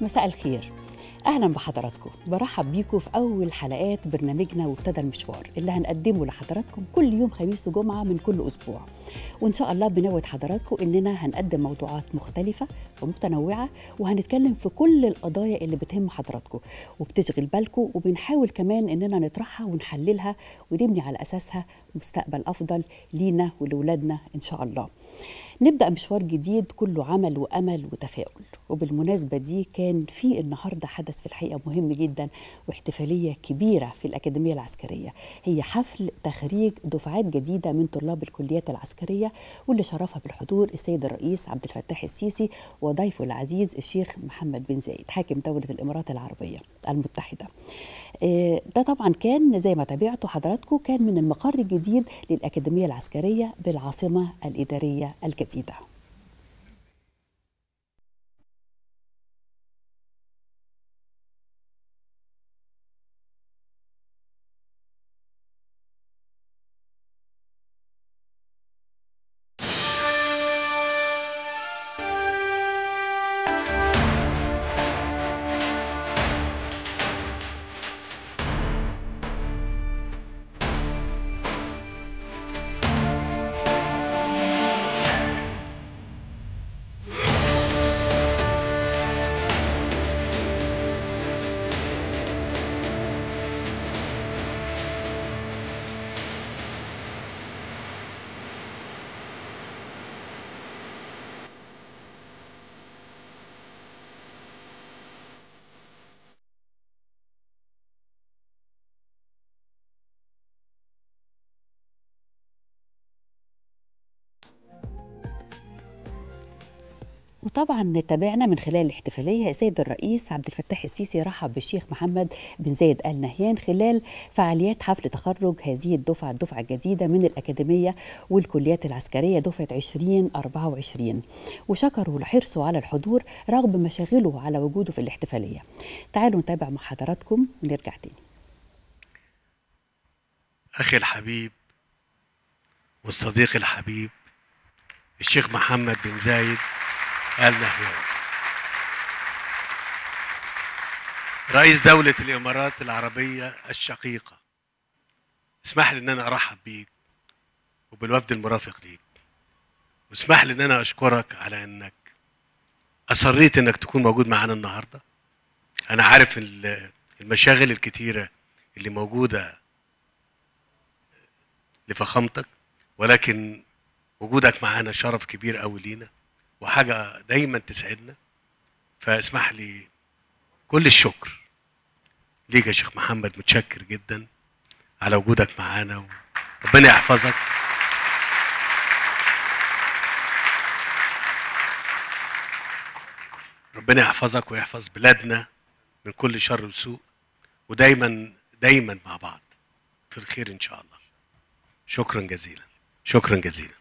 مساء الخير اهلا بحضراتكم برحب بيكم في اول حلقات برنامجنا وابتدى المشوار اللي هنقدمه لحضراتكم كل يوم خميس وجمعه من كل اسبوع وان شاء الله بنود حضراتكم اننا هنقدم موضوعات مختلفه ومتنوعه وهنتكلم في كل القضايا اللي بتهم حضراتكم وبتشغل بالكم وبنحاول كمان اننا نطرحها ونحللها ونبني على اساسها مستقبل افضل لينا ولولادنا ان شاء الله نبدا مشوار جديد كله عمل وامل وتفاؤل وبالمناسبه دي كان في النهارده حدث في الحقيقه مهم جدا واحتفاليه كبيره في الاكاديميه العسكريه هي حفل تخريج دفعات جديده من طلاب الكليات العسكريه واللي شرفها بالحضور السيد الرئيس عبد الفتاح السيسي وضيفه العزيز الشيخ محمد بن زايد حاكم دوله الامارات العربيه المتحده ده طبعا كان زي ما تابعتوا حضراتكم كان من المقر الجديد للأكاديمية العسكرية بالعاصمة الإدارية الجديدة وطبعا تابعنا من خلال الاحتفاليه السيد الرئيس عبد الفتاح السيسي رحب بالشيخ محمد بن زايد ال نهيان خلال فعاليات حفل تخرج هذه الدفعه الدفعه الجديده من الاكاديميه والكليات العسكريه دفعه 2024 وشكروا لحرصه على الحضور رغم مشاغله على وجوده في الاحتفاليه. تعالوا نتابع مع حضراتكم ونرجع تاني. أخي الحبيب والصديق الحبيب الشيخ محمد بن زايد آل نهيان رئيس دولة الإمارات العربية الشقيقة اسمح لي إن أنا أرحب بيك وبالوفد المرافق ليك واسمح لي إن أنا أشكرك على إنك أصريت إنك تكون موجود معانا النهاردة أنا عارف المشاغل الكتيرة اللي موجودة لفخامتك ولكن وجودك معانا شرف كبير قوي لينا وحاجة دايما تسعدنا فاسمح لي كل الشكر ليك يا شيخ محمد متشكر جدا على وجودك معانا ربنا يحفظك ربنا يحفظك ويحفظ بلادنا من كل شر وسوء ودايما دايما مع بعض في الخير ان شاء الله شكرا جزيلا شكرا جزيلا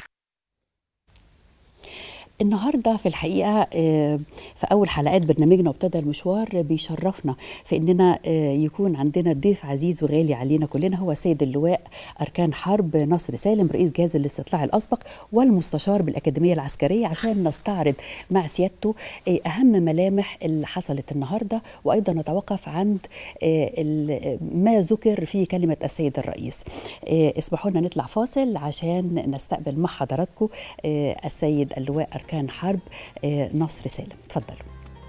النهارده في الحقيقه في اول حلقات برنامجنا وابتدى المشوار بيشرفنا في اننا يكون عندنا ضيف عزيز وغالي علينا كلنا هو سيد اللواء اركان حرب نصر سالم رئيس جهاز الاستطلاع الاسبق والمستشار بالاكاديميه العسكريه عشان نستعرض مع سيادته اهم ملامح اللي حصلت النهارده وايضا نتوقف عند ما ذكر في كلمه السيد الرئيس اسمحوا لنا نطلع فاصل عشان نستقبل مع حضراتكم السيد اللواء أركان أركان حرب نصر سالم تفضلوا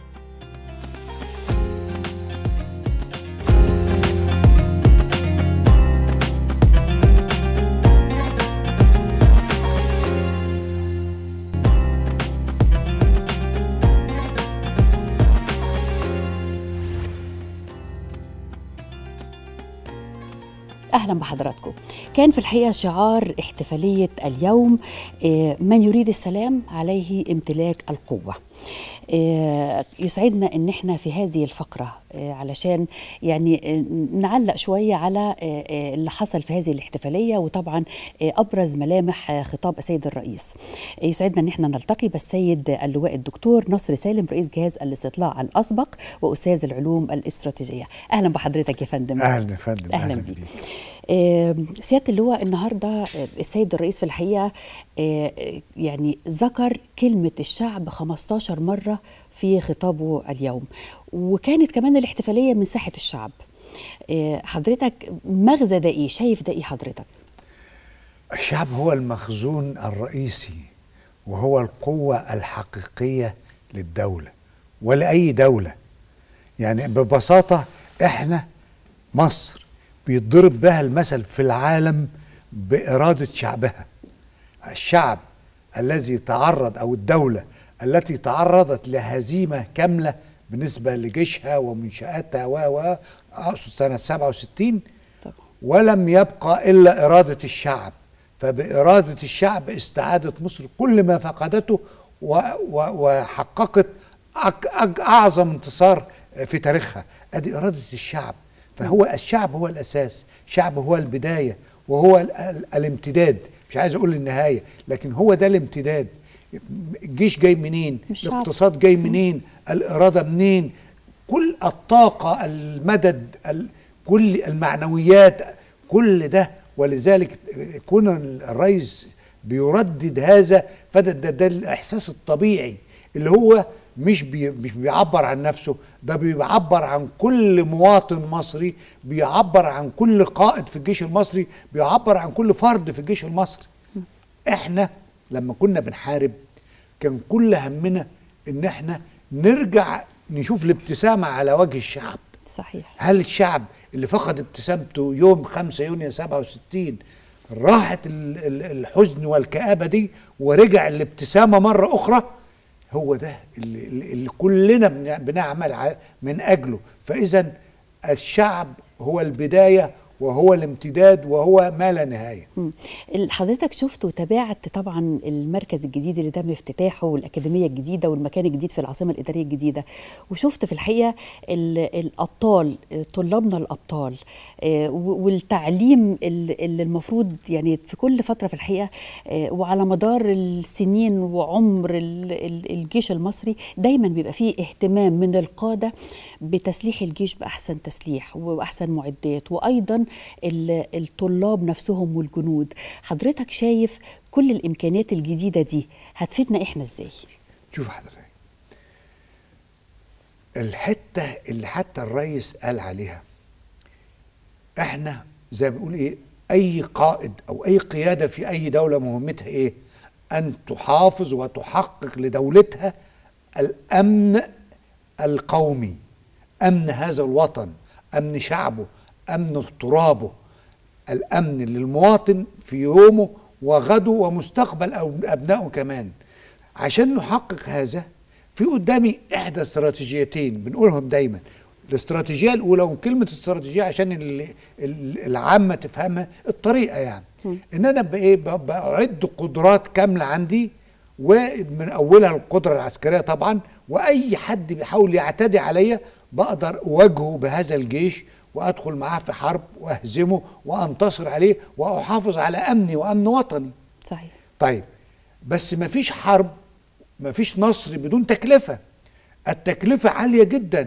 اهلا بحضراتكم كان في الحقيقه شعار احتفاليه اليوم من يريد السلام عليه امتلاك القوه يسعدنا ان احنا في هذه الفقره علشان يعني نعلق شويه على اللي حصل في هذه الاحتفاليه وطبعا ابرز ملامح خطاب السيد الرئيس يسعدنا ان احنا نلتقي بالسيد اللواء الدكتور نصر سالم رئيس جهاز الاستطلاع الاسبق واستاذ العلوم الاستراتيجيه اهلا بحضرتك يا فندم اهلا يا فندم اهلا, أهلا بيك آه، سياده اللواء النهارده آه، السيد الرئيس في الحقيقه آه، آه، يعني ذكر كلمه الشعب 15 مره في خطابه اليوم وكانت كمان الاحتفاليه من ساحه الشعب آه، حضرتك مغزى ده ايه شايف ده ايه حضرتك الشعب هو المخزون الرئيسي وهو القوة الحقيقية للدولة ولأي دولة يعني ببساطة احنا مصر بيتضرب بها المثل في العالم بإرادة شعبها الشعب الذي تعرض أو الدولة التي تعرضت لهزيمة كاملة بالنسبة لجيشها ومنشآتها و و أقصد سنة 67 طبعا ولم يبقى إلا إرادة الشعب فبإرادة الشعب استعادت مصر كل ما فقدته و و وحققت أك أك أعظم انتصار في تاريخها أدي إرادة الشعب فهو الشعب هو الأساس الشعب هو البداية وهو ال ال الامتداد مش عايز أقول النهاية لكن هو ده الامتداد الجيش جاي منين الشعب. الاقتصاد جاي منين الإرادة منين كل الطاقة المدد ال- كل المعنويات كل ده ولذلك كون الرئيس بيردد هذا فده ده, ده الإحساس الطبيعي اللي هو مش بي مش بيعبر عن نفسه ده بيعبر عن كل مواطن مصري بيعبر عن كل قائد في الجيش المصري بيعبر عن كل فرد في الجيش المصري احنا لما كنا بنحارب كان كل همنا ان احنا نرجع نشوف الابتسامة على وجه الشعب صحيح هل الشعب اللي فقد ابتسامته يوم 5 يونيو 67 راحت ال- ال- الحزن والكآبة دي ورجع الابتسامة مرة أخرى هو ده اللي, اللي كلنا بن- بنعمل ع- من أجله فإذا الشعب هو البداية وهو الامتداد وهو ما لا نهاية مم. ال- حضرتك شفت وتابعت طبعا المركز الجديد اللي تم افتتاحه والاكاديميه الجديده والمكان الجديد في العاصمه الاداريه الجديده وشفت في الحقيقه ال- الابطال آه، طلابنا الابطال آه، و- والتعليم ال- اللي المفروض يعني في كل فتره في الحقيقه آه، وعلى مدار السنين وعمر ال- ال- الجيش المصري دايما بيبقى فيه اهتمام من القاده بتسليح الجيش باحسن تسليح واحسن معدات وايضا ال- الطلاب نفسهم والجنود حضرتك شايف كل الامكانيات الجديده دي هتفيدنا احنا ازاي شوف حضرتك الحتة اللي حتى الرئيس قال عليها احنا زي ما بنقول ايه اي قائد او اي قيادة في اي دولة مهمتها ايه ان تحافظ وتحقق لدولتها الامن القومي امن هذا الوطن امن شعبه امن ترابه الامن للمواطن في يومه وغده ومستقبل أو- ابنائه كمان عشان نحقق هذا في قدامي احدى استراتيجيتين بنقولهم دايما الاستراتيجيه الاولى وكلمه استراتيجيه عشان ال- ال- العامه تفهمها الطريقه يعني ان انا بايه ب- بعد قدرات كامله عندي ومن اولها القدره العسكريه طبعا واي حد بيحاول يعتدي عليا بقدر اواجهه بهذا الجيش وادخل معاه في حرب واهزمه وانتصر عليه واحافظ على امني وامن وطني صحيح طيب بس مفيش حرب مفيش نصر بدون تكلفة التكلفة عالية جدا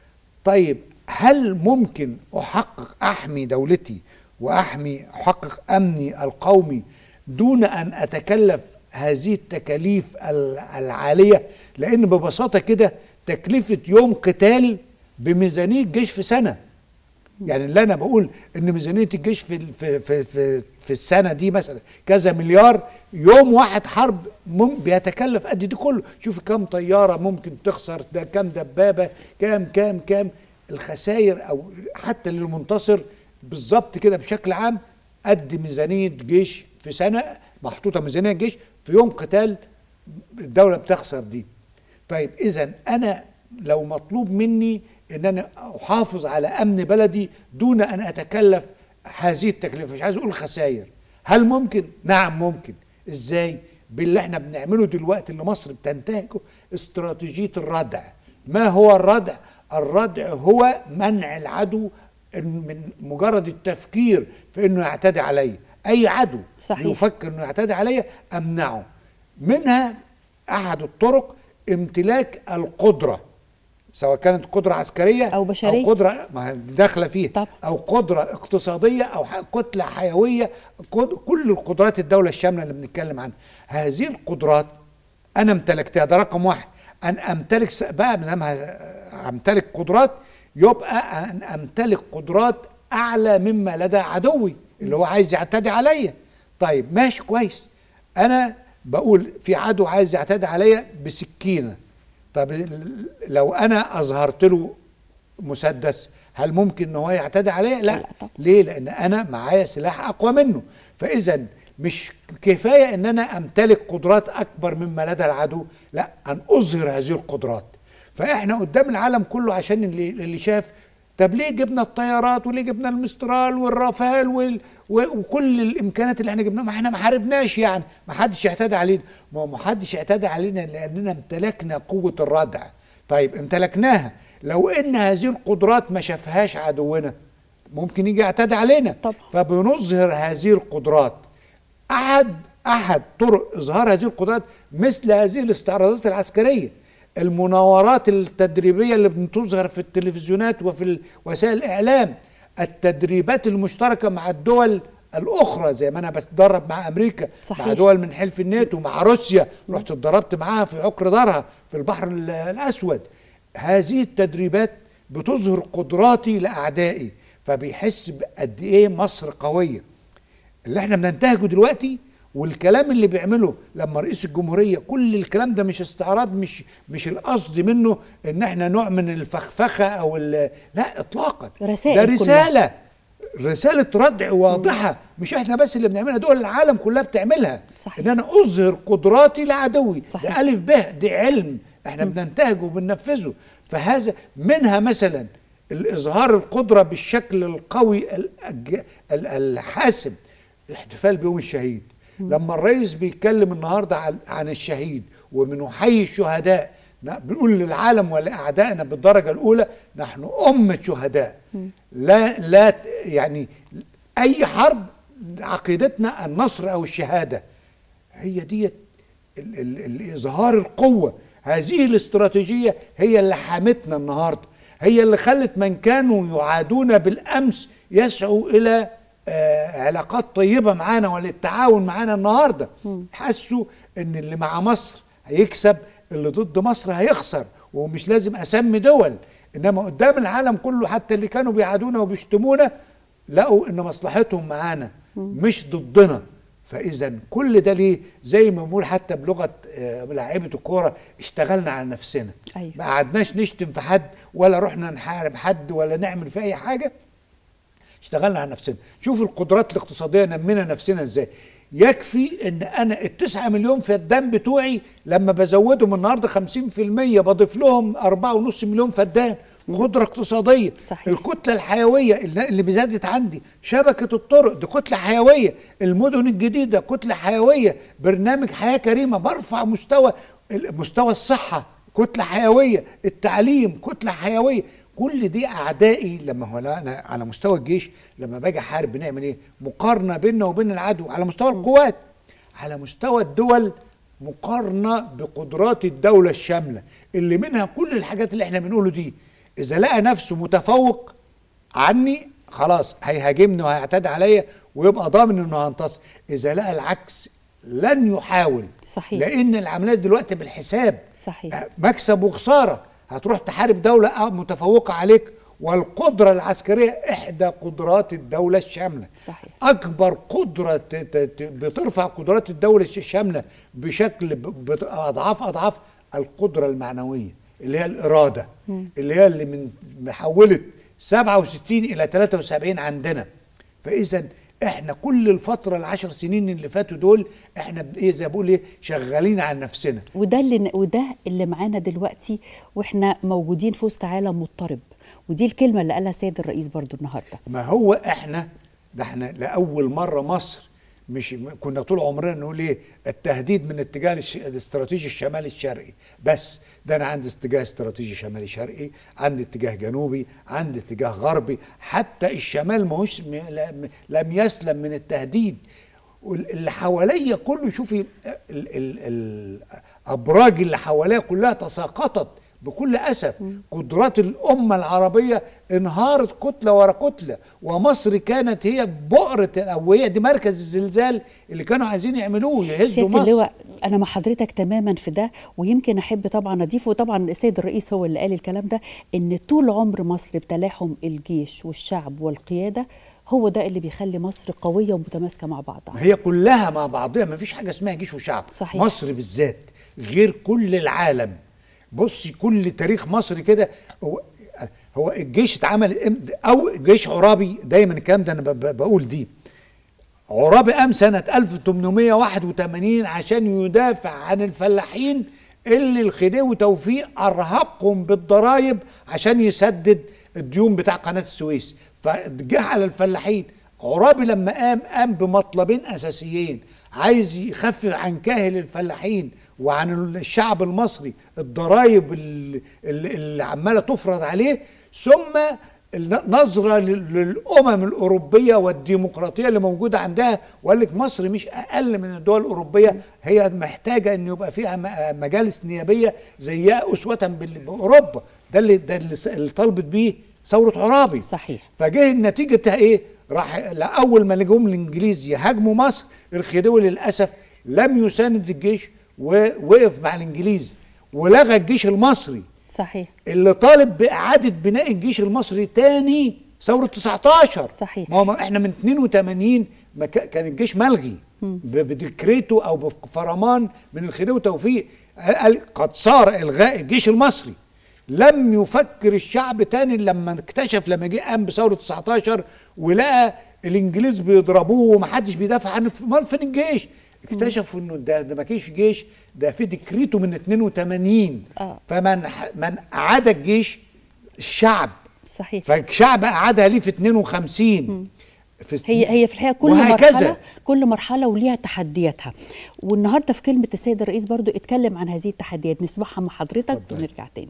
طيب هل ممكن أحقق أحمي دولتي وأحمي أحقق أمني القومي دون أن أتكلف هذه التكاليف ال- العالية لأن ببساطة كده تكلفة يوم قتال بميزانية جيش في سنة يعني اللي انا بقول ان ميزانيه الجيش في ال- في في في, في السنه دي مثلا كذا مليار يوم واحد حرب مم بيتكلف قد دي كله شوف كم طياره ممكن تخسر ده كم دبابه كام كام كام الخسائر او حتى للمنتصر بالظبط كده بشكل عام قد ميزانيه جيش في سنه محطوطه ميزانيه جيش في يوم قتال الدوله بتخسر دي طيب اذا انا لو مطلوب مني ان انا احافظ على امن بلدي دون ان اتكلف هذه التكلفه مش عايز اقول خسائر هل ممكن نعم ممكن ازاي باللي احنا بنعمله دلوقتي اللي مصر بتنتهجه استراتيجيه الردع ما هو الردع الردع هو منع العدو إن- من مجرد التفكير في انه يعتدي علي اي عدو صحيح. يفكر انه يعتدي علي امنعه منها احد الطرق امتلاك القدره سواء كانت قدره عسكريه أو بشرية. او قدره ما هي داخله فيها طبعا. او قدره اقتصاديه او ح- كتله حيويه قد- كل القدرات الدوله الشامله اللي بنتكلم عنها هذه القدرات انا امتلكتها ده رقم واحد ان امتلك س- بقى زي ما ه- امتلك قدرات يبقى ان امتلك قدرات اعلى مما لدى عدوي اللي هو عايز يعتدي عليا طيب ماشي كويس انا بقول في عدو عايز يعتدي عليا بسكينه طب ال- لو انا اظهرت له مسدس هل ممكن ان هو يعتدي عليا لا, لا طبعا. ليه لان انا معايا سلاح اقوى منه فاذا مش كفايه ان انا امتلك قدرات اكبر مما لدى العدو لا ان اظهر هذه القدرات فاحنا قدام العالم كله عشان اللي, اللي شاف طب ليه جبنا الطيارات وليه جبنا المسترال والرافال وال... و- وكل الامكانيات اللي احنا جبناها ما احنا ما حاربناش يعني ما حدش يعتدي علينا ما هو ما حدش يعتدي علينا لاننا امتلكنا قوه الردع طيب امتلكناها لو ان هذه القدرات ما شافهاش عدونا ممكن يجي يعتدي علينا طبعا. فبنظهر هذه القدرات احد احد طرق اظهار هذه القدرات مثل هذه الاستعراضات العسكريه المناورات التدريبيه اللي بتظهر في التلفزيونات وفي ال- وسائل الاعلام التدريبات المشتركه مع الدول الاخرى زي ما انا بتدرب مع امريكا صحيح. مع دول من حلف الناتو مع روسيا رحت اتدربت معاها في عقر دارها في البحر ال- الاسود هذه التدريبات بتظهر قدراتي لاعدائي فبيحس بقد ايه مصر قويه اللي احنا بننتهجه دلوقتي والكلام اللي بيعمله لما رئيس الجمهوريه كل الكلام ده مش استعراض مش مش القصد منه ان احنا نوع من الفخفخه او ال- لا اطلاقا رسائل ده كلها. رساله رساله ردع واضحه مش احنا بس اللي بنعملها دول العالم كلها بتعملها صحيح. ان انا اظهر قدراتي لعدوي صحيح. ده الف ب دي علم احنا بننتهجه وبننفذه فهذا منها مثلا الاظهار القدره بالشكل القوي الأج- ال- الحاسم احتفال بيوم الشهيد لما الرئيس بيتكلم النهارده عن- عن الشهيد وبنحيي الشهداء ن- بنقول للعالم ولاعدائنا بالدرجه الاولى نحن امه شهداء لا لا ت- يعني اي حرب عقيدتنا النصر او الشهاده هي ديت ال- ال- ال- اظهار القوه هذه الاستراتيجيه هي اللي حامتنا النهارده هي اللي خلت من كانوا يعادون بالامس يسعوا الى آه، علاقات طيبه معانا وللتعاون معانا النهارده حسوا ان اللي مع مصر هيكسب اللي ضد مصر هيخسر ومش لازم اسمي دول انما قدام العالم كله حتى اللي كانوا بيعادونا وبيشتمونا لقوا ان مصلحتهم معانا مش ضدنا فاذا كل ده ليه زي ما بنقول حتى بلغه آه، لاعيبه الكوره اشتغلنا على نفسنا أيوة. ما قعدناش نشتم في حد ولا رحنا نحارب حد ولا نعمل في اي حاجه اشتغلنا على نفسنا شوف القدرات الاقتصاديه نمينا نفسنا ازاي يكفي ان انا التسعة مليون فدان بتوعي لما بزودهم النهارده 50% بضيف لهم أربعة ونص مليون فدان قدرة اقتصادية صحيح. الكتلة الحيوية اللي اللي بزادت عندي شبكة الطرق دي كتلة حيوية المدن الجديدة كتلة حيوية برنامج حياة كريمة برفع مستوى مستوى الصحة كتلة حيوية التعليم كتلة حيوية كل دي اعدائي لما هو لا انا على مستوى الجيش لما باجي احارب بنعمل ايه مقارنه بيننا وبين العدو على مستوى القوات على مستوى الدول مقارنه بقدرات الدوله الشامله اللي منها كل الحاجات اللي احنا بنقوله دي اذا لقى نفسه متفوق عني خلاص هيهاجمني وهيعتدي عليا ويبقى ضامن انه هينتصر اذا لقى العكس لن يحاول صحيح. لان العمليات دلوقتي بالحساب صحيح. آه، مكسب وخساره هتروح تحارب دوله آه متفوقه عليك والقدره العسكريه احدى قدرات الدوله الشامله صحيح. اكبر قدره ت- ت- ت- بترفع قدرات الدوله الش- الشامله بشكل ب- بت- اضعاف اضعاف القدره المعنويه اللي هي الاراده اللي هي اللي من محولت 67 الى 73 عندنا فاذا احنا كل الفتره العشر سنين اللي فاتوا دول احنا ب- ايه زي ما بقول ايه شغالين على نفسنا وده اللي وده اللي معانا دلوقتي واحنا موجودين في وسط عالم مضطرب ودي الكلمه اللي قالها السيد الرئيس برضو النهارده ما هو احنا ده احنا لاول مره مصر مش م- كنا طول عمرنا نقول ايه التهديد من اتجاه الش- الاستراتيجي الشمالي الشرقي بس ده انا عندي اتجاه استراتيجي شمالي شرقي عندي اتجاه جنوبي عندي اتجاه غربي حتى الشمال ماهوش م- لم- لم يسلم من التهديد وال- اللي حواليا كله شوفي ال- ال- ال- الابراج اللي حواليا كلها تساقطت بكل اسف قدرات الامه العربيه انهارت كتله ورا كتله ومصر كانت هي بؤره او هي دي مركز الزلزال اللي كانوا عايزين يعملوه يهزوا سياده مصر اللواء انا مع حضرتك تماما في ده ويمكن احب طبعا اضيف وطبعا السيد الرئيس هو اللي قال الكلام ده ان طول عمر مصر بتلاحم الجيش والشعب والقياده هو ده اللي بيخلي مصر قويه ومتماسكه مع بعضها ما هي كلها مع بعضها ما فيش حاجه اسمها جيش وشعب صحيح. مصر بالذات غير كل العالم بصي كل تاريخ مصر كده هو هو الجيش اتعمل إمتى؟ او جيش عرابي دايما الكلام ده انا ب- ب- بقول دي عرابي قام سنة 1881 عشان يدافع عن الفلاحين اللي الخديوي توفيق أرهقهم بالضرائب عشان يسدد الديون بتاع قناة السويس فجه على الفلاحين عرابي لما قام قام بمطلبين أساسيين عايز يخفف عن كاهل الفلاحين وعن الشعب المصري الضرائب اللي, اللي عمالة تفرض عليه ثم نظرة لل- للأمم الأوروبية والديمقراطية اللي موجودة عندها وقال لك مصر مش أقل من الدول الأوروبية هي محتاجة أن يبقى فيها م- مجالس نيابية زيها أسوة بال- بأوروبا ده اللي ده اللي س- اللي طلبت بيه ثورة عرابي صحيح فجه النتيجة بتاع ايه؟ راح لأول ما جم الإنجليز يهاجموا مصر الخديوي للأسف لم يساند الجيش ووقف مع الإنجليز ولغى الجيش المصري صحيح اللي طالب بإعادة بناء الجيش المصري تاني ثورة 19 صحيح. ما هو ما احنا من 82 ما كا- كان الجيش ملغي ب- بديكريتو او بفرمان من الخديوي توفيق قال قد صار الغاء الجيش المصري لم يفكر الشعب تاني لما اكتشف لما جه قام بثوره 19 ولقى الانجليز بيضربوه ومحدش بيدافع عنه امال فين الجيش؟ اكتشفوا انه ده ده ما فيش جيش ده في ديكريتو من 82 آه. فمن ح- من اعاد الجيش الشعب صحيح فالشعب اعادها ليه في 52 في هي هي في الحقيقه كل وهكذا. مرحله كل مرحله وليها تحدياتها والنهارده في كلمه السيد الرئيس برضو اتكلم عن هذه التحديات نسمعها مع حضرتك اتفضل. ونرجع تاني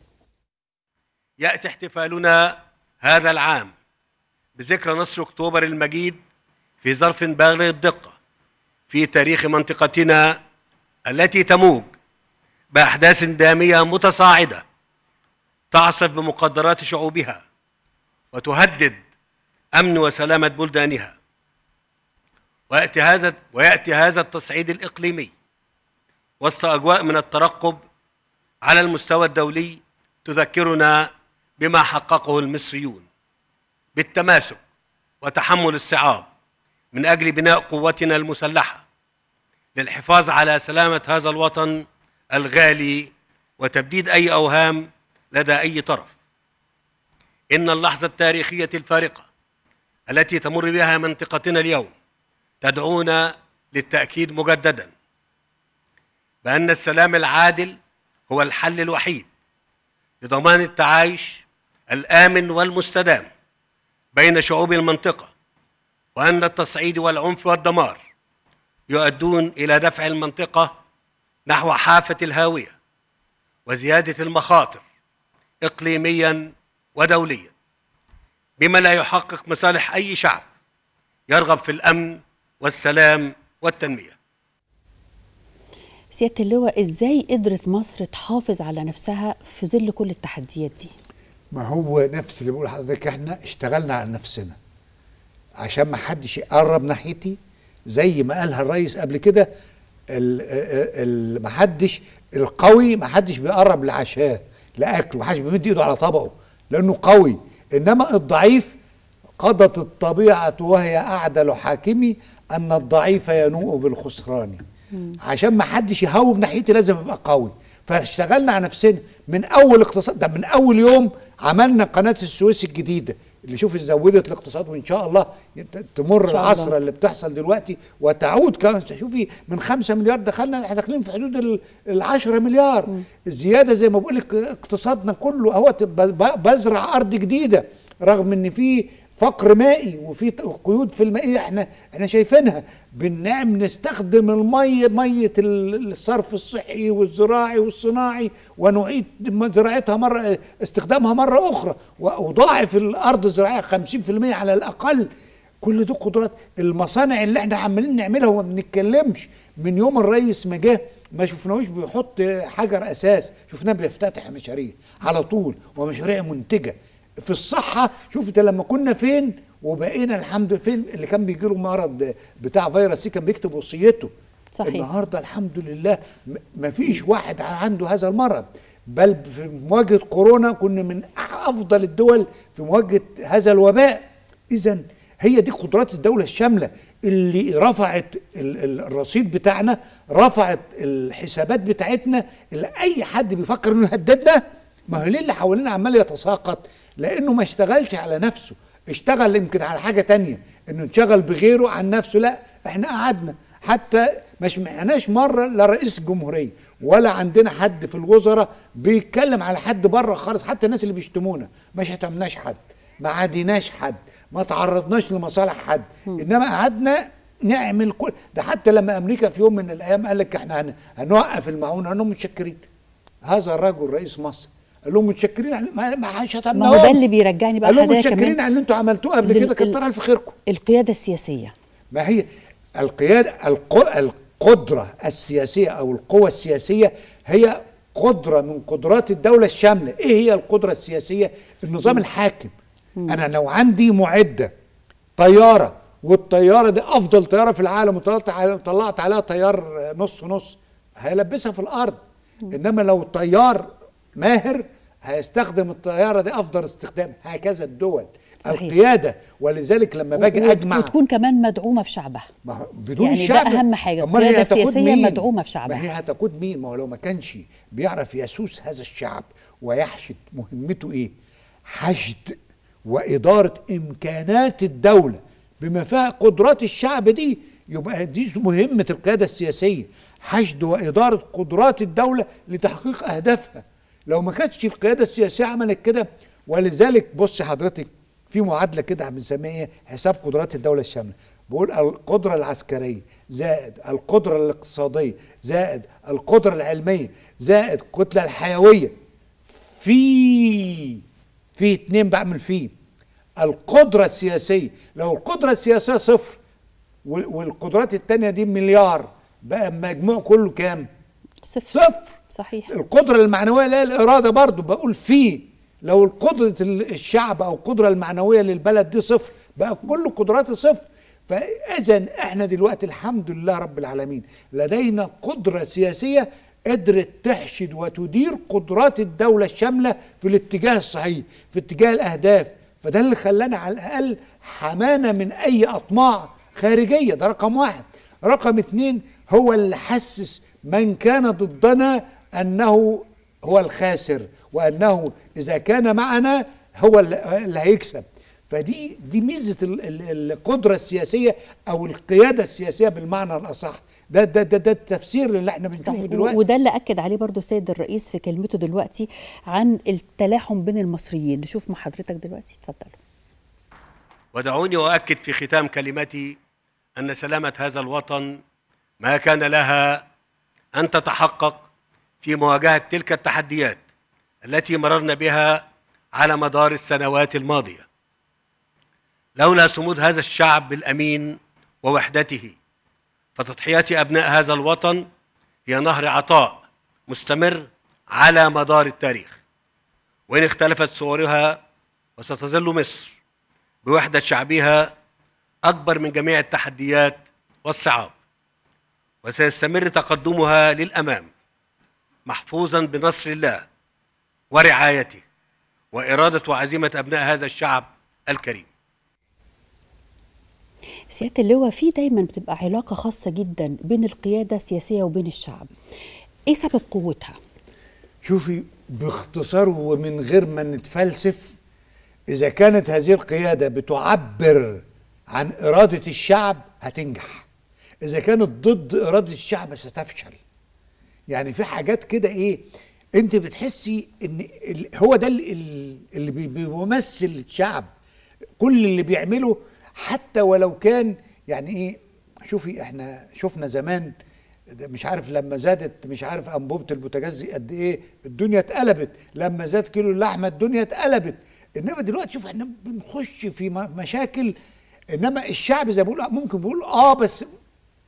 ياتي احتفالنا هذا العام بذكرى نصر اكتوبر المجيد في ظرف بالغ الدقه في تاريخ منطقتنا التي تموج باحداث داميه متصاعده تعصف بمقدرات شعوبها وتهدد امن وسلامه بلدانها وياتي هذا وياتي هذا التصعيد الاقليمي وسط اجواء من الترقب على المستوى الدولي تذكرنا بما حققه المصريون بالتماسك وتحمل الصعاب من اجل بناء قوتنا المسلحه للحفاظ على سلامه هذا الوطن الغالي وتبديد اي اوهام لدى اي طرف ان اللحظه التاريخيه الفارقه التي تمر بها منطقتنا اليوم تدعونا للتاكيد مجددا بان السلام العادل هو الحل الوحيد لضمان التعايش الامن والمستدام بين شعوب المنطقه وان التصعيد والعنف والدمار يؤدون الى دفع المنطقه نحو حافه الهاويه وزياده المخاطر اقليميا ودوليا بما لا يحقق مصالح اي شعب يرغب في الامن والسلام والتنميه سياده اللواء ازاي قدرت مصر تحافظ على نفسها في ظل كل التحديات دي ما هو نفس اللي بقول لحضرتك احنا اشتغلنا على نفسنا عشان ما حدش يقرب ناحيتي زي ما قالها الرئيس قبل كده ال- ال- ما حدش القوي ما حدش بيقرب لعشاه لاكله ما حدش بيمد ايده على طبقه لانه قوي انما الضعيف قضت الطبيعه وهي اعدل حاكمي ان الضعيف ينوء بالخسران عشان ما حدش يهوب ناحيتي لازم ابقى قوي فاشتغلنا على نفسنا من اول اقتصاد ده من اول يوم عملنا قناه السويس الجديده اللي شوف زودت الاقتصاد وان شاء الله يت- تمر إن شاء العصر الله. اللي بتحصل دلوقتي وتعود كمان شوفي من خمسة مليار دخلنا احنا داخلين في حدود ال- العشرة مليار الزياده زي ما بقول لك اقتصادنا كله اهو ب- ب- بزرع ارض جديده رغم ان في فقر مائي وفي ت- قيود في المائيه احنا احنا شايفينها بنعم نستخدم الميه ميه ال- الصرف الصحي والزراعي والصناعي ونعيد م- زراعتها مره استخدامها مره اخرى واضاعف الارض الزراعيه 50% على الاقل كل دي قدرات المصانع اللي احنا عمالين نعملها وما بنتكلمش من يوم الرئيس ما جه ما شفناهوش بيحط حجر اساس شفناه بيفتتح مشاريع على طول ومشاريع منتجه في الصحه شفت لما كنا فين وبقينا الحمد لله فين اللي كان بيجي له مرض بتاع فيروس سي كان بيكتب وصيته صحيح. النهارده الحمد لله م- مفيش واحد عنده هذا المرض بل في مواجهه كورونا كنا من افضل الدول في مواجهه هذا الوباء اذا هي دي قدرات الدوله الشامله اللي رفعت ال- ال- الرصيد بتاعنا رفعت الحسابات بتاعتنا اللي اي حد بيفكر انه يهددنا ما هو ليه اللي حوالينا عمال يتساقط لانه ما اشتغلش على نفسه اشتغل يمكن على حاجه تانية انه انشغل بغيره عن نفسه لا احنا قعدنا حتى ما سمعناش مره لا رئيس الجمهوريه ولا عندنا حد في الوزراء بيتكلم على حد بره خالص حتى الناس اللي بيشتمونا ما شتمناش حد ما عاديناش حد ما تعرضناش لمصالح حد انما قعدنا نعمل كل ده حتى لما امريكا في يوم من الايام قال لك احنا هن- هنوقف المعونه قال لهم متشكرين هذا الرجل رئيس مصر قال لهم متشكرين على- ما ما شتمناهم ما هو ده اللي بيرجعني بقى قال لهم لحضرتك متشكرين كمان على اللي انتوا عملتوه قبل لل- كده كتر الف خيركم القياده السياسيه ما هي القيادة الق- القدرة السياسية أو القوة السياسية هي قدرة من قدرات الدولة الشاملة إيه هي القدرة السياسية النظام الحاكم أنا لو عندي معدة طيارة والطيارة دي أفضل طيارة في العالم وطلعت على- طلعت عليها طيار نص نص هيلبسها في الأرض إنما لو طيار ماهر هيستخدم الطيارة دي أفضل استخدام هكذا الدول صحيح. القيادة ولذلك لما باجي وت- أجمع وتكون كمان مدعومه بشعبها ما هو بدون يعني ده الشعب أهم حاجة، أمال هي القيادة هتقود السياسية مين؟ مدعومة بشعبها. ما هي هتقود مين ما هو لو ما كانش بيعرف يسوس هذا الشعب ويحشد مهمته ايه حشد وإدارة إمكانات الدولة بما فيها قدرات الشعب دي يبقى دي مهمة القيادة السياسية حشد وإدارة قدرات الدولة لتحقيق أهدافها لو ما كانتش القيادة السياسية عملت كده ولذلك بص حضرتك في معادلة كده بنسميها إيه؟ حساب قدرات الدولة الشاملة بقول القدرة العسكرية زائد القدرة الاقتصادية زائد القدرة العلمية زائد الكتلة الحيوية في في اتنين بعمل فيه القدرة السياسية لو القدرة السياسية صفر وال- والقدرات التانية دي مليار بقى المجموع كله كام؟ صفر صفر صحيح القدرة المعنوية لا الإرادة برضو بقول فيه لو القدرة ال- الشعب أو القدرة المعنوية للبلد دي صفر بقى كل قدراتي صفر فإذا إحنا دلوقتي الحمد لله رب العالمين لدينا قدرة سياسية قدرت تحشد وتدير قدرات الدولة الشاملة في الاتجاه الصحيح في اتجاه الأهداف فده اللي خلانا على الأقل حمانا من أي أطماع خارجية ده رقم واحد رقم اتنين هو اللي حسس من كان ضدنا أنه هو الخاسر وأنه إذا كان معنا هو اللي اللي هيكسب فدي دي ميزة ال- ال- القدرة السياسية أو القيادة السياسية بالمعنى الأصح ده ده ده, ده التفسير اللي احنا بنشوفه صحيح دلوقتي وده اللي اكد عليه برضو السيد الرئيس في كلمته دلوقتي عن التلاحم بين المصريين نشوف مع حضرتك دلوقتي اتفضلوا ودعوني أؤكد في ختام كلمتي أن سلامة هذا الوطن ما كان لها أن تتحقق في مواجهة تلك التحديات التي مررنا بها على مدار السنوات الماضية لولا صمود هذا الشعب الأمين ووحدته فتضحيات أبناء هذا الوطن هي نهر عطاء مستمر على مدار التاريخ وإن اختلفت صورها وستظل مصر بوحدة شعبها أكبر من جميع التحديات والصعاب وسيستمر تقدمها للأمام محفوظا بنصر الله ورعايته وإرادة وعزيمة أبناء هذا الشعب الكريم سياده اللواء في دايما بتبقى علاقه خاصه جدا بين القياده السياسيه وبين الشعب ايه سبب قوتها شوفي باختصار ومن غير ما نتفلسف إذا كانت هذه القيادة بتعبر عن إرادة الشعب هتنجح إذا كانت ضد إرادة الشعب ستفشل يعني في حاجات كده إيه أنت بتحسي إن ال- هو ده ال- ال- اللي بي- بيمثل الشعب كل اللي بيعمله حتى ولو كان يعني إيه شوفي إحنا شفنا زمان ده مش عارف لما زادت مش عارف انبوبه البوتاجاز قد ايه الدنيا اتقلبت لما زاد كيلو اللحمه الدنيا اتقلبت انما دلوقتي شوف احنا بنخش في م- مشاكل انما الشعب زي ما بقول ممكن بيقول اه بس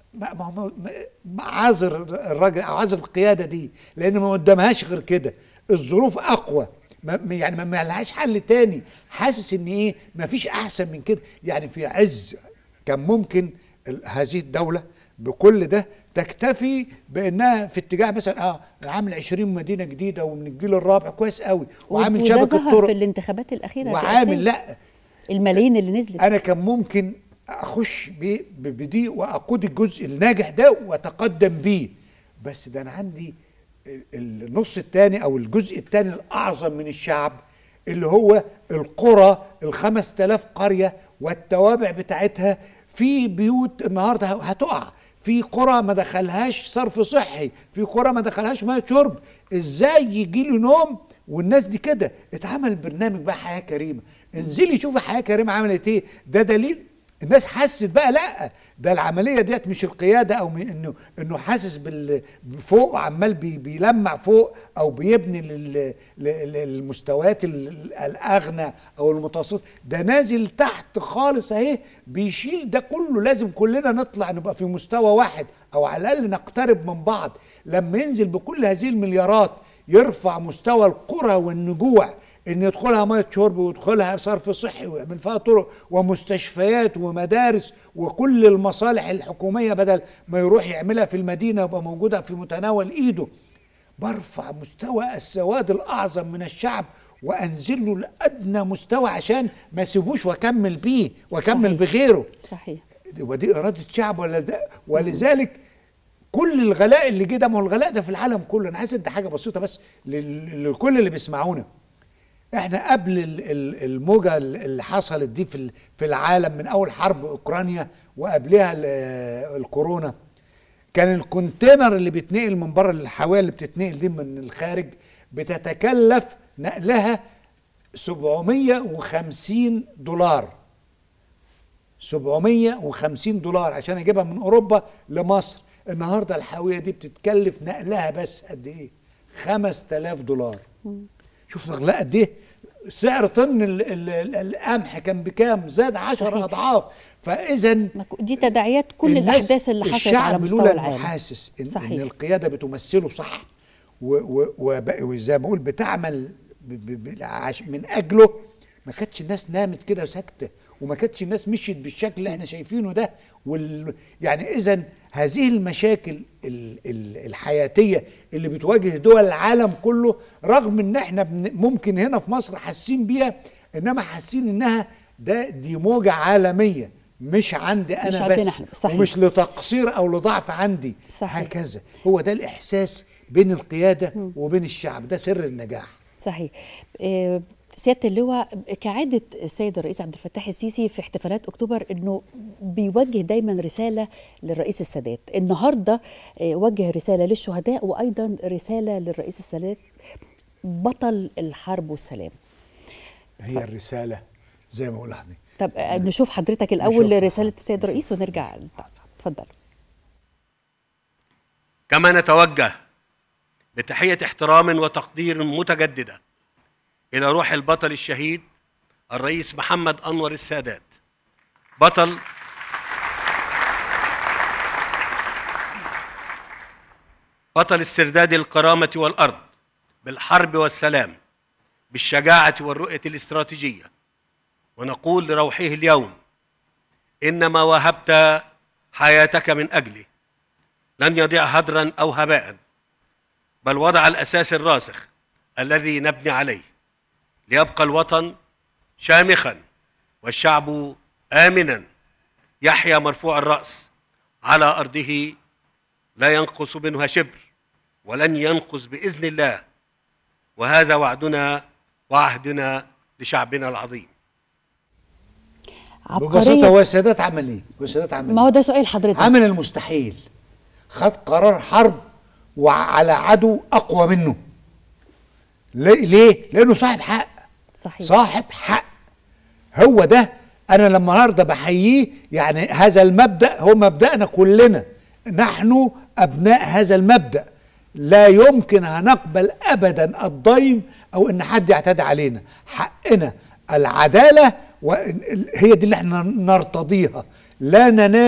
ما ما ما- ما- عاذر الراجل او عاذر القياده دي لان ما قدامهاش غير كده الظروف اقوى ما ما- يعني ما- ما لهاش حل تاني حاسس ان ايه ما فيش احسن من كده يعني في عز كان ممكن ال- هذه الدوله بكل ده تكتفي بانها في اتجاه مثلا اه عامل 20 مدينه جديده ومن الجيل الرابع كويس قوي وعامل وده شبكه ظهر طرق في الانتخابات الاخيره وعامل الرئاسية. لا الملايين اللي نزلت انا كان ممكن اخش ب- ب- بدي واقود الجزء الناجح ده واتقدم بيه بس ده انا عندي ال- النص الثاني او الجزء الثاني الاعظم من الشعب اللي هو القرى الخمس تلاف قرية والتوابع بتاعتها في بيوت النهاردة هتقع في قرى ما دخلهاش صرف صحي في قرى ما دخلهاش ميه شرب ازاي يجي له نوم والناس دي كده اتعمل برنامج بقى حياه كريمه انزلي شوفي حياه كريمه عملت ايه ده دليل الناس حست بقى لا ده العمليه ديت مش القياده او من انه انه حاسس بال فوق عمال بي بيلمع فوق او بيبني لل- لل- للمستويات ال- الاغنى او المتوسط ده نازل تحت خالص اهي بيشيل ده كله لازم كلنا نطلع نبقى في مستوى واحد او على الاقل نقترب من بعض لما ينزل بكل هذه المليارات يرفع مستوى القرى والنجوع ان يدخلها ميه شرب ويدخلها صرف صحي ويعمل فيها طرق ومستشفيات ومدارس وكل المصالح الحكوميه بدل ما يروح يعملها في المدينه يبقى موجوده في متناول ايده برفع مستوى السواد الاعظم من الشعب وانزل له لادنى مستوى عشان ما اسيبوش واكمل بيه واكمل صحيح. بغيره صحيح ودي اراده الشعب ولا ذا- ولذلك كل الغلاء اللي جه ده ما هو الغلاء ده في العالم كله انا عايز ادي حاجه بسيطه بس لل- لكل اللي بيسمعونا احنا قبل ال- ال- الموجه اللي حصلت دي في ال- في العالم من اول حرب اوكرانيا وقبلها ال- الكورونا كان الكونتينر اللي بيتنقل من بره الحاويه اللي بتتنقل دي من الخارج بتتكلف نقلها 750 دولار 750 دولار عشان اجيبها من اوروبا لمصر النهارده الحاويه دي بتتكلف نقلها بس قد ايه 5000 دولار شوف اغلاء قد ايه سعر طن ال- ال- ال- القمح كان بكام زاد 10 صحيح. اضعاف فاذا ما ك- دي تداعيات كل الناس- الاحداث اللي حصلت الشعب على مستوى لولا العالم إنه حاسس إن, صحيح. ان القياده بتمثله صح و- و- وب- وزي ما بقول بتعمل ب- ب- ب- عش- من اجله ما كانتش الناس نامت كده ساكته وما كانتش الناس مشيت بالشكل اللي احنا شايفينه ده وال يعني اذا هذه المشاكل ال- ال- الحياتيه اللي بتواجه دول العالم كله رغم ان احنا بن- ممكن هنا في مصر حاسين بيها انما حاسين انها ده دي موجه عالميه مش عندي انا مش بس عندنا إحنا، صحيح. ومش لتقصير او لضعف عندي صحيح. هكذا هو ده الاحساس بين القياده وبين الشعب ده سر النجاح صحيح آه، سياده اللواء كعاده السيد الرئيس عبد الفتاح السيسي في احتفالات اكتوبر انه بيوجه دايما رساله للرئيس السادات النهارده آه، وجه رساله للشهداء وايضا رساله للرئيس السادات بطل الحرب والسلام هي الرساله زي ما بقول لحضرتك طب آه، نشوف حضرتك الاول نشوفها. رساله السيد الرئيس ونرجع اتفضل كما نتوجه بتحية احترام وتقدير متجددة إلى روح البطل الشهيد الرئيس محمد أنور السادات بطل بطل استرداد الكرامة والأرض بالحرب والسلام بالشجاعة والرؤية الاستراتيجية ونقول لروحه اليوم إنما وهبت حياتك من أجله لن يضيع هدرا او هباء بل وضع الاساس الراسخ الذي نبني عليه ليبقى الوطن شامخا والشعب امنا يحيا مرفوع الراس على ارضه لا ينقص منها شبر ولن ينقص باذن الله وهذا وعدنا وعهدنا لشعبنا العظيم ببساطه عبقريه هو السادات عمل ايه؟ هو السادات عمل ما ايه؟ هو ده سؤال حضرتك عمل المستحيل خد قرار حرب وعلى عدو اقوى منه ليه؟ ليه؟ لانه صاحب حق صحيح صاحب حق هو ده انا لما النهارده بحييه يعني هذا المبدا هو مبدانا كلنا نحن ابناء هذا المبدا لا يمكن ان نقبل ابدا الضيم او ان حد يعتدي علينا حقنا العداله وهي دي اللي احنا نرتضيها لا ننام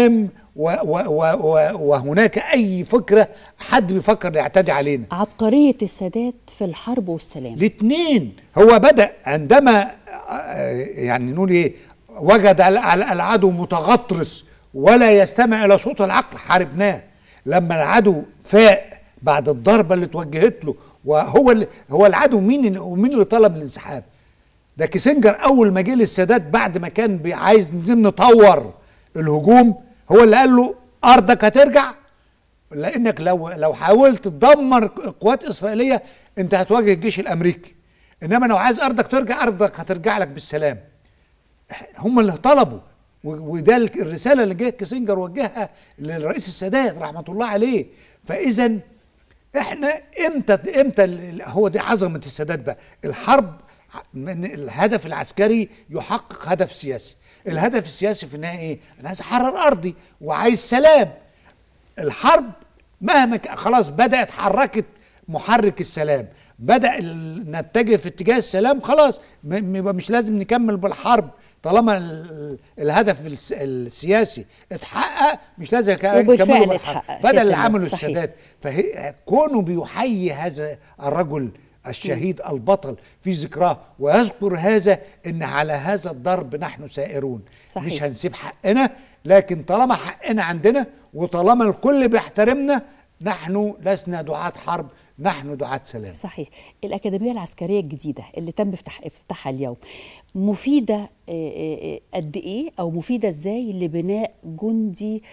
و و و و وهناك اي فكره حد بيفكر يعتدي علينا عبقريه السادات في الحرب والسلام الاثنين هو بدا عندما آه، يعني نقول ايه وجد ال- ال- العدو متغطرس ولا يستمع الى صوت العقل حاربناه لما العدو فاق بعد الضربه اللي اتوجهت له وهو اللي هو العدو مين اللي- ومين اللي طلب الانسحاب ده كيسنجر اول ما جه للسادات بعد ما كان بي- عايز ننزل نطور الهجوم هو اللي قال له ارضك هترجع لانك لو لو حاولت تدمر قوات اسرائيليه انت هتواجه الجيش الامريكي انما لو عايز ارضك ترجع ارضك هترجع لك بالسلام هم اللي طلبوا و- وده ال- الرساله اللي جه كيسنجر وجهها للرئيس السادات رحمه الله عليه فاذا احنا امتى امتى ال- ال- هو دي عظمه السادات بقى الحرب ع- من الهدف العسكري يحقق هدف سياسي الهدف السياسي في النهايه ايه انا عايز احرر ارضي وعايز سلام الحرب مهما ك- خلاص بدات حركت محرك السلام بدا ال- نتجه في اتجاه السلام خلاص م- م- يبقى مش لازم نكمل بالحرب طالما ال- الهدف الس- السياسي اتحقق مش لازم ك- وبالفعل نكمله بالحرب اتحقق. بدا سيادة اللي عمله اللواء. صحيح. السادات فهي كونه بيحيي هذا الرجل الشهيد البطل في ذكراه ويذكر هذا ان على هذا الضرب نحن سائرون صحيح. مش هنسيب حقنا لكن طالما حقنا عندنا وطالما الكل بيحترمنا نحن لسنا دعاة حرب نحن دعاة سلام صحيح الأكاديمية العسكرية الجديدة اللي تم افتتاح افتتاحها اليوم مفيدة آه، آه، آه، قد إيه أو مفيدة إزاي لبناء جندي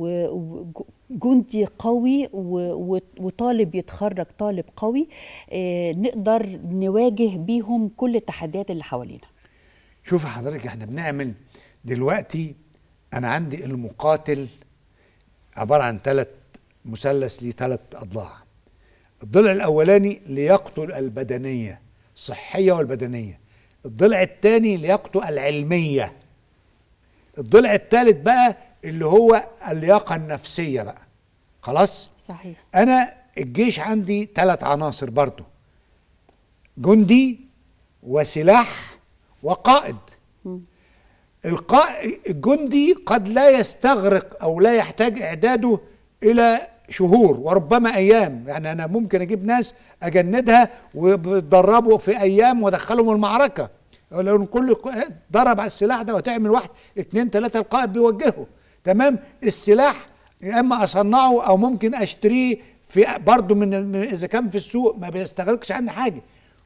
وجندي قوي و- و- وطالب يتخرج طالب قوي آه، نقدر نواجه بيهم كل التحديات اللي حوالينا شوف حضرتك احنا بنعمل دلوقتي انا عندي المقاتل عبارة عن ثلاث مثلث ليه ثلاث اضلاع الضلع الاولاني لياقته البدنية الصحية والبدنية الضلع الثاني لياقته العلمية الضلع الثالث بقى اللي هو اللياقة النفسية بقى خلاص صحيح انا الجيش عندي ثلاث عناصر برضو جندي وسلاح وقائد القائد الجندي قد لا يستغرق او لا يحتاج اعداده الى شهور وربما ايام يعني انا ممكن اجيب ناس اجندها وبتدربوا في ايام وادخلهم المعركه لو كل ق- ضرب على السلاح ده وتعمل واحد اتنين تلاته القائد بيوجهه تمام السلاح يا اما اصنعه او ممكن اشتريه في برضه من من- اذا كان في السوق ما بيستغرقش عني حاجه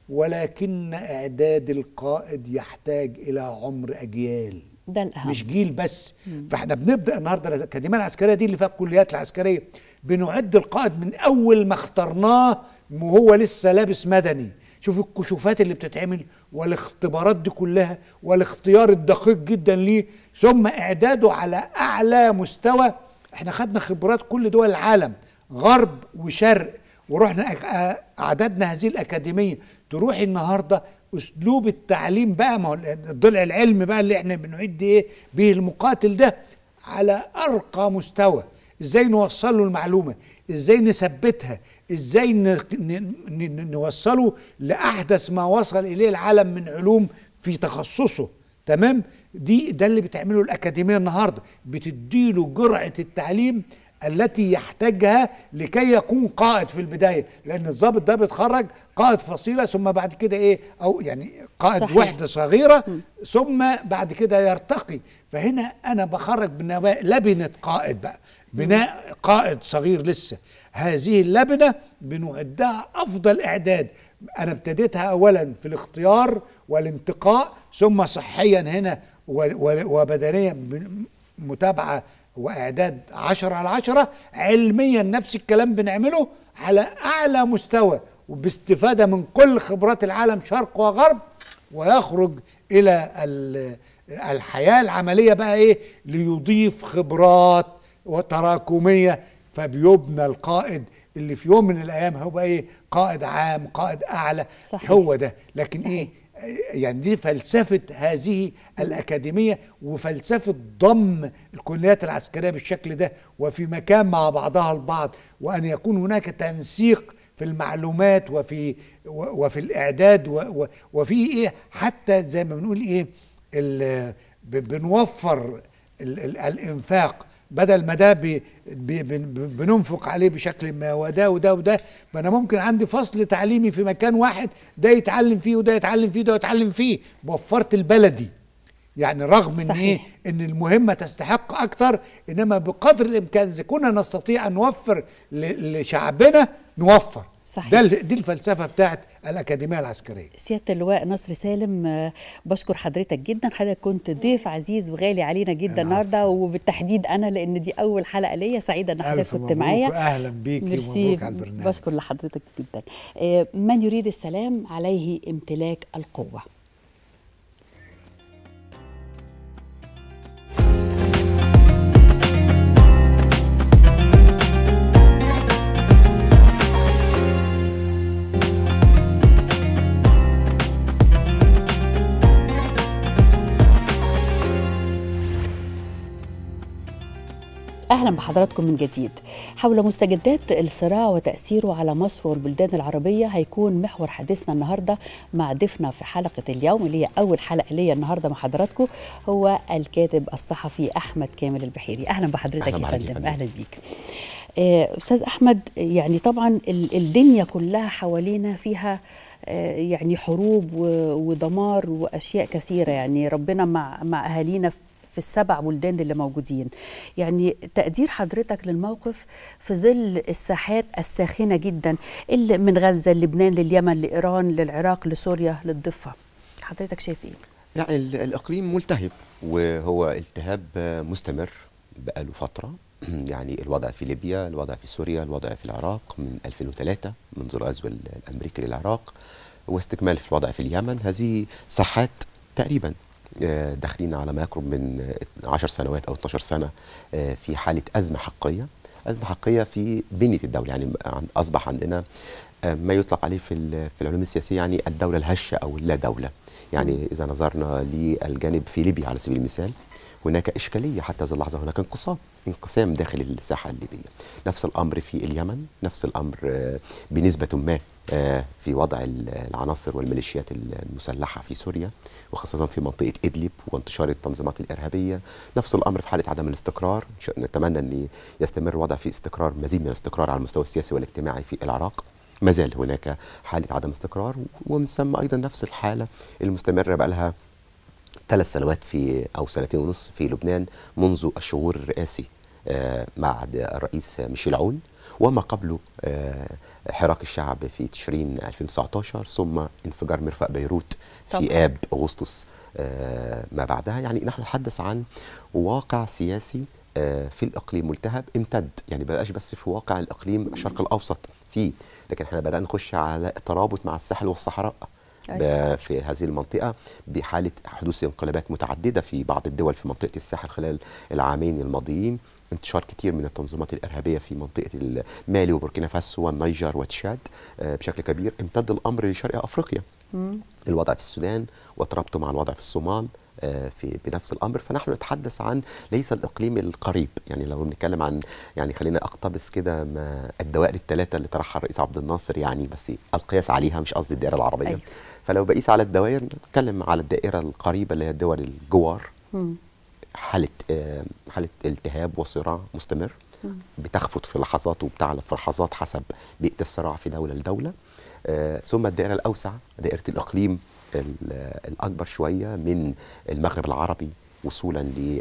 ولكن اعداد القائد يحتاج الى عمر اجيال ده الأهم مش جيل بس فاحنا بنبدا النهارده الاكاديميه العسكريه دي اللي فيها الكليات العسكريه بنعد القائد من اول ما اخترناه وهو لسه لابس مدني شوف الكشوفات اللي بتتعمل والاختبارات دي كلها والاختيار الدقيق جدا ليه ثم اعداده على اعلى مستوى احنا خدنا خبرات كل دول العالم غرب وشرق ورحنا أك- أ- اعددنا هذه الاكاديميه تروحي النهارده اسلوب التعليم بقى ما هو الضلع العلمي بقى اللي احنا بنعد ايه به المقاتل ده على ارقى مستوى ازاي نوصل له المعلومه ازاي نثبتها ازاي ن... ن... ن... نوصله لاحدث ما وصل اليه العالم من علوم في تخصصه تمام دي ده اللي بتعمله الاكاديميه النهارده بتديله جرعه التعليم التي يحتاجها لكي يكون قائد في البدايه لان الضابط ده بيتخرج قائد فصيله ثم بعد كده ايه او يعني قائد صحيح. صحيح. وحده صغيره ثم بعد كده يرتقي فهنا انا بخرج بنوا- لبنه قائد بقى بناء قائد صغير لسه هذه اللبنه بنعدها افضل اعداد انا ابتديتها اولا في الاختيار والانتقاء ثم صحيا هنا و- و- وبدنيا ب- متابعه واعداد عشرة على عشرة علميا نفس الكلام بنعمله على اعلى مستوى وباستفاده من كل خبرات العالم شرق وغرب ويخرج الى ال- الحياه العمليه بقى ايه ليضيف خبرات وتراكميه فبيبنى القائد اللي في يوم من الايام هو ايه قائد عام قائد اعلى صحيح. هو ده لكن صحيح. ايه يعني دي فلسفة هذه الأكاديمية وفلسفة ضم الكليات العسكرية بالشكل ده وفي مكان مع بعضها البعض وأن يكون هناك تنسيق في المعلومات وفي و- وفي الإعداد و- و- وفي إيه حتى زي ما بنقول إيه ال- ب- بنوفر ال- ال- الإنفاق بدل ما ده بي بي بن- بننفق عليه بشكل ما وده وده وده ما انا ممكن عندي فصل تعليمي في مكان واحد ده يتعلم فيه وده يتعلم فيه وده يتعلم فيه وفرت البلدي يعني رغم ان ايه صحيح. ان المهمه تستحق اكثر انما بقدر الامكان اذا كنا نستطيع ان نوفر ل- لشعبنا نوفر صحيح. ده ال- دي الفلسفه بتاعت الاكاديميه العسكريه سياده اللواء نصر سالم آه، بشكر حضرتك جدا حضرتك كنت ضيف عزيز وغالي علينا جدا النهارده وبالتحديد انا لان دي اول حلقه ليا سعيده ان حضرتك ألف كنت مبروك معايا وأهلا بيكي ميرسي ومبروك على البرنامج. بشكر لحضرتك جدا آه، من يريد السلام عليه امتلاك القوه اهلا بحضراتكم من جديد حول مستجدات الصراع وتاثيره على مصر والبلدان العربيه هيكون محور حديثنا النهارده مع ضيفنا في حلقه اليوم اللي هي اول حلقه ليا النهارده مع حضراتكم هو الكاتب الصحفي احمد كامل البحيري اهلا بحضرتك أهلاً يا بحضرتك يا فندم فندم. اهلا بيك آه، استاذ احمد يعني طبعا ال- الدنيا كلها حوالينا فيها آه، يعني حروب و- ودمار واشياء كثيره يعني ربنا مع مع اهالينا في السبع بلدان اللي موجودين يعني تقدير حضرتك للموقف في ظل الساحات الساخنه جدا اللي من غزه لبنان لليمن لايران للعراق لسوريا للضفه حضرتك شايف ايه يعني ال- الإقليم ملتهب وهو التهاب آه، مستمر بقاله فترة يعني الوضع في ليبيا الوضع في سوريا الوضع في العراق من 2003 منذ الغزو ال- الأمريكي للعراق واستكمال في الوضع في اليمن هذه ساحات تقريبا آه، داخلين على ما يقرب من آه، 10 سنوات أو 12 سنة آه، في حالة أزمة حقيقية أزمة حقيقية في بنية الدولة يعني عن- أصبح عندنا آه، ما يطلق عليه في ال- في العلوم السياسية يعني الدولة الهشة أو اللا دولة يعني إذا نظرنا للجانب في ليبيا على سبيل المثال هناك إشكالية حتى هذه اللحظة هناك انقسام انقسام داخل الساحة الليبية نفس الأمر في اليمن نفس الأمر آه، بنسبة ما آه، في وضع ال- العناصر والميليشيات المسلحة في سوريا وخاصة في منطقة إدلب وانتشار التنظيمات الإرهابية نفس الأمر في حالة عدم الاستقرار ش- نتمنى أن يستمر الوضع في استقرار مزيد من الاستقرار على المستوى السياسي والاجتماعي في العراق ما زال هناك حالة عدم استقرار ومن ثم أيضا نفس الحالة المستمرة بقى لها ثلاث سنوات في أو سنتين ونصف في لبنان منذ الشهور الرئاسي آه، مع د- الرئيس ميشيل عون وما قبله آه، حراك الشعب في تشرين 2019 ثم انفجار مرفأ بيروت طبعاً. في آب أغسطس آه، ما بعدها يعني نحن نتحدث عن واقع سياسي آه، في الإقليم ملتهب امتد يعني بقاش بس في واقع الإقليم الشرق الأوسط فيه لكن احنا بدأنا نخش على ترابط مع الساحل والصحراء أيوة. ب- في هذه المنطقة بحالة حدوث انقلابات متعددة في بعض الدول في منطقة الساحل خلال العامين الماضيين انتشار كتير من التنظيمات الإرهابية في منطقة مالي وبوركينا فاسو والنيجر وتشاد آه، بشكل كبير امتد الأمر لشرق أفريقيا الوضع في السودان وتربطه مع الوضع في الصومال آه، في بنفس الامر فنحن نتحدث عن ليس الاقليم القريب يعني لو بنتكلم عن يعني خلينا اقتبس كده ما الدوائر الثلاثه اللي طرحها الرئيس عبد الناصر يعني بس القياس عليها مش قصدي الدائره العربيه أيوة. فلو بقيس على الدوائر نتكلم على الدائره القريبه اللي هي الدول الجوار مم. حاله آه، حاله التهاب وصراع مستمر بتخفت في لحظات وبتعلى في لحظات حسب بيئه الصراع في دوله لدوله آه، ثم الدائره الاوسع دائره الاقليم ال- الاكبر شويه من المغرب العربي وصولا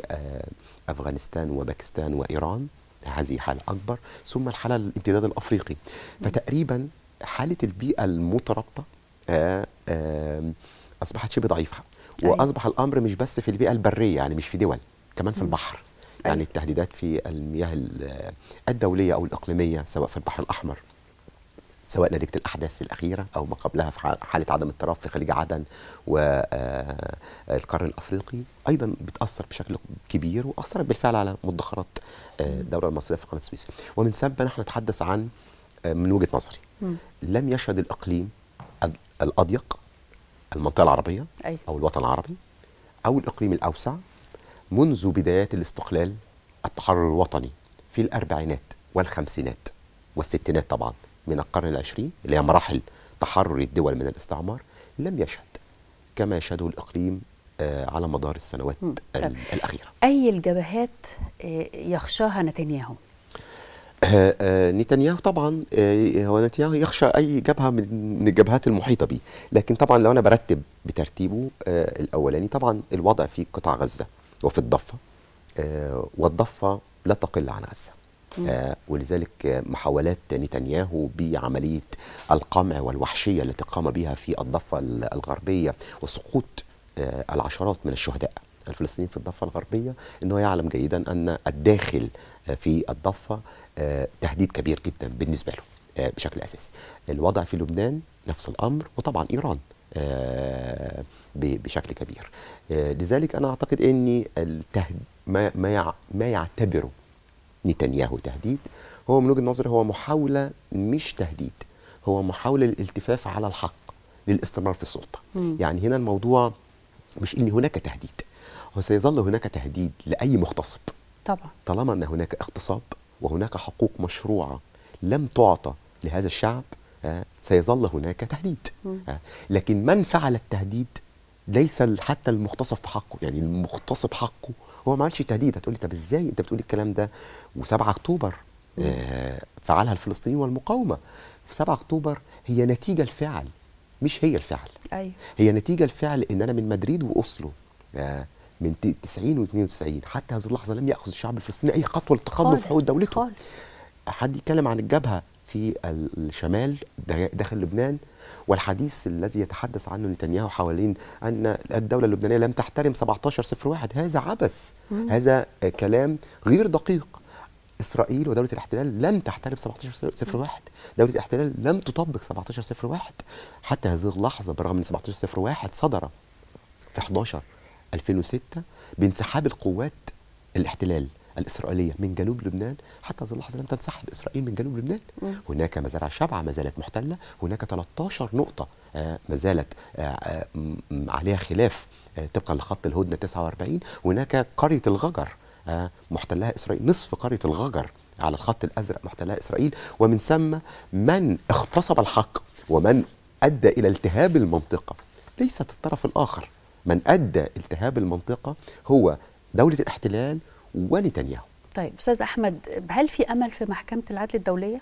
لافغانستان وباكستان وايران هذه حاله اكبر ثم الحاله الامتداد الافريقي فتقريبا حاله البيئه المترابطه آه، آم، اصبحت شبه ضعيفه أيوة. واصبح الامر مش بس في البيئه البريه يعني مش في دول كمان في البحر يعني أيوة. التهديدات في المياه ال- الدوليه او الاقليميه سواء في البحر الاحمر سواء نتيجه الاحداث الاخيره او ما قبلها في ح- حاله عدم اضطراب في خليج عدن والقرن الافريقي ايضا بتاثر بشكل كبير واثرت بالفعل على مدخرات آه، الدوله المصريه في قناه السويس ومن ثم نحن نتحدث عن آه، من وجهه نظري مم. لم يشهد الاقليم ال- الاضيق المنطقه العربيه أيوة. او الوطن العربي او الاقليم الاوسع منذ بدايات الاستقلال التحرر الوطني في الاربعينات والخمسينات والستينات طبعا من القرن العشرين اللي هي مراحل تحرر الدول من الاستعمار لم يشهد كما يشهده الاقليم آه، على مدار السنوات مم. طيب. ال- الاخيره اي الجبهات آه، يخشاها نتنياهو آه، آه، نتنياهو طبعا آه، هو نتنياهو يخشى اي جبهه من من الجبهات المحيطه به لكن طبعا لو انا برتب بترتيبه آه، الاولاني طبعا الوضع في قطاع غزه وفي الضفه آه، والضفه لا تقل عن غزه آه، ولذلك آه، محاولات نتنياهو بعمليه القمع والوحشيه التي قام بها في الضفه ال- الغربيه وسقوط آه، العشرات من الشهداء الفلسطينيين في الضفه الغربيه انه يعلم جيدا ان الداخل آه، في الضفه آه، تهديد كبير جدا بالنسبه له آه، بشكل اساسي. الوضع في لبنان نفس الامر وطبعا ايران آه، ب- بشكل كبير. آه، لذلك انا اعتقد ان التهد ما ما يع- ما يعتبره نتنياهو تهديد هو من وجهه نظري هو محاوله مش تهديد هو محاوله للالتفاف على الحق للاستمرار في السلطه مم. يعني هنا الموضوع مش ان هناك تهديد هو سيظل هناك تهديد لاي مغتصب طبعا طالما ان هناك اغتصاب وهناك حقوق مشروعه لم تعطى لهذا الشعب آه، سيظل هناك تهديد مم. آه، لكن من فعل التهديد ليس ال- حتى المغتصب في حقه يعني المغتصب حقه هو ما عملش تهديد هتقولي طب ازاي انت بتقول الكلام ده و7 اكتوبر آه فعلها الفلسطينيين والمقاومه في 7 اكتوبر هي نتيجه الفعل مش هي الفعل ايوه هي نتيجه الفعل ان انا من مدريد واوسلو آه، من ت- 90 و92 حتى هذه اللحظه لم ياخذ الشعب الفلسطيني اي خطوه للتقدم في حقوق خالص دولته خالص حد يتكلم عن الجبهه في ال- الشمال دا- داخل لبنان والحديث الذي يتحدث عنه نتنياهو حوالين ان الدوله اللبنانيه لم تحترم 1701 هذا عبث هذا آه، كلام غير دقيق اسرائيل ودوله الاحتلال لم تحترم 1701 دوله الاحتلال لم تطبق 1701 حتى هذه اللحظه برغم ان 1701 صدر في 11 2006 بانسحاب القوات الاحتلال الإسرائيلية من جنوب لبنان حتى هذه اللحظة لم تنسحب إسرائيل من جنوب لبنان هناك مزارع شبعة ما زالت محتلة هناك 13 نقطة آه، ما زالت آه، آه، م- م- عليها خلاف آه، طبقا لخط الهدنة 49 هناك قرية الغجر آه، محتلها إسرائيل نصف قرية الغجر على الخط الأزرق محتلها إسرائيل ومن ثم من اغتصب الحق ومن أدى إلى التهاب المنطقة ليست الطرف الآخر من أدى التهاب المنطقة هو دولة الاحتلال ونتنياهو طيب استاذ احمد هل في امل في محكمه العدل الدوليه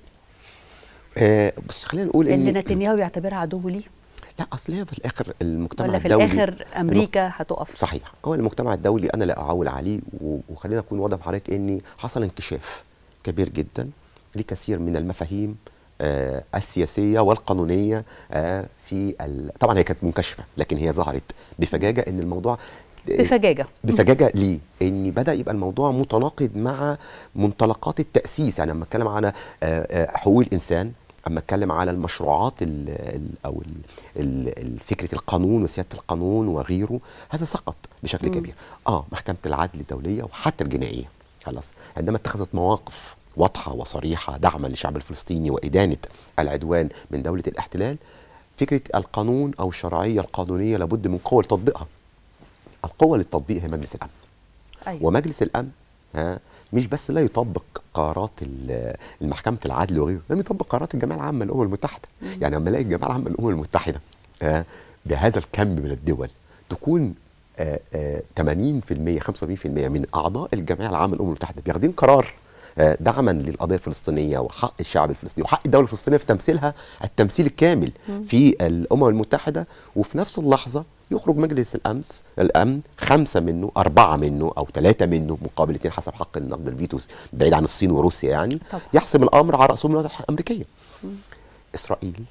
آه بس خلينا نقول اللي ان نتنياهو يعتبرها عدو ليه لا اصل هي في الاخر المجتمع ولا في الدولي الاخر امريكا هتقف صحيح هو المجتمع الدولي انا لا اعول عليه و- وخلينا اكون واضح مع حضرتك ان حصل انكشاف كبير جدا لكثير من المفاهيم آه السياسيه والقانونيه آه في ال... طبعا هي كانت منكشفه لكن هي ظهرت بفجاجه ان الموضوع بفجاجه بفجاجه ليه؟ ان بدا يبقى الموضوع متناقض مع منطلقات التاسيس يعني لما اتكلم على آه، آه، حقوق الانسان اما اتكلم على المشروعات ال ال او ال ال ال فكره القانون وسياده القانون وغيره هذا سقط بشكل كبير اه محكمه العدل الدوليه وحتى الجنائيه خلاص عندما اتخذت مواقف واضحه وصريحه دعما للشعب الفلسطيني وادانه العدوان من دوله الاحتلال فكره القانون او الشرعيه القانونيه لابد من قوه لتطبيقها القوة للتطبيق هي مجلس الأمن ايوه ومجلس الأمن ها مش بس لا يطبق قرارات ال- المحكمة العدل وغيره لم يطبق قرارات الجمعية العامة للأمم المتحدة يعني لما الاقي الجمعية العامة للأمم المتحدة آه، بهذا الكم من الدول تكون آه، آه، 80% 85% من أعضاء الجمعية العامة للأمم المتحدة بياخدين قرار آه، دعما للقضيه الفلسطينيه وحق الشعب الفلسطيني وحق الدوله الفلسطينيه في تمثيلها التمثيل الكامل في الامم المتحده وفي نفس اللحظه يخرج مجلس الامس الامن خمسه منه اربعه منه او ثلاثه منه مقابل اثنين حسب حق النقد الفيتو بعيد عن الصين وروسيا يعني طبعا. يحسم الامر على راسهم الولايات الامريكيه اسرائيل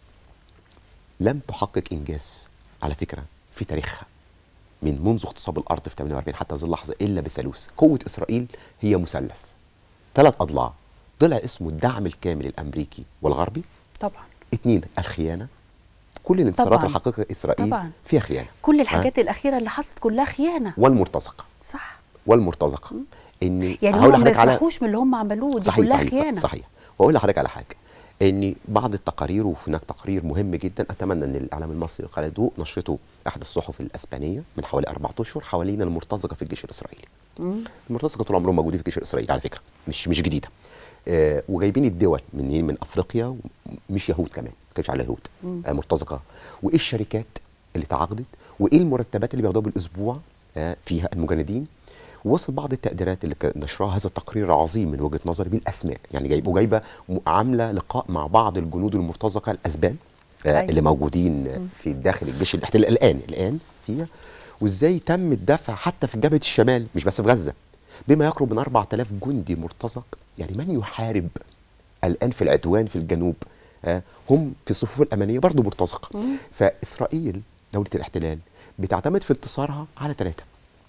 لم تحقق انجاز على فكره في تاريخها من منذ اغتصاب الارض في 48 حتى هذه اللحظه الا بثالوث قوه اسرائيل هي مثلث ثلاث اضلاع ضلع اسمه الدعم الكامل الامريكي والغربي طبعا اثنين الخيانه كل الانتصارات طبعاً. اللي حققها اسرائيل طبعاً. فيها خيانه كل الحاجات الاخيره اللي حصلت كلها خيانه والمرتزقه صح والمرتزقه ان يعني هقول هم ما لحضرتك على- يفرحوش من اللي هم عملوه دي صحيح كلها صحيح خيانه صحيح واقول لحضرتك على حاجه ان بعض التقارير وهناك تقرير مهم جدا اتمنى ان الاعلام المصري على ضوء نشرته احد الصحف الاسبانيه من حوالي اربعة اشهر حوالين المرتزقه في الجيش الاسرائيلي. المرتزقه طول عمرهم موجودين في الجيش الاسرائيلي على فكره مش مش جديده. آه وجايبين الدول منين من افريقيا مش يهود كمان ما كانش على يهود آه مرتزقه وايه الشركات اللي تعاقدت وايه المرتبات اللي بياخدوها بالاسبوع آه، فيها المجندين وصل بعض التقديرات اللي كان نشرها هذا التقرير العظيم من وجهه نظري بالاسماء يعني جايب وجايبه م- عامله لقاء مع بعض الجنود المرتزقه الاسبان آه، أيوة. اللي موجودين في داخل الجيش الاحتلال الان الان فيها وازاي تم الدفع حتى في جبهه الشمال مش بس في غزه بما يقرب من 4000 جندي مرتزق يعني من يحارب الان في العدوان في الجنوب آه، هم في الصفوف الاماميه برضه مرتزقه فاسرائيل دوله الاحتلال بتعتمد في انتصارها على ثلاثه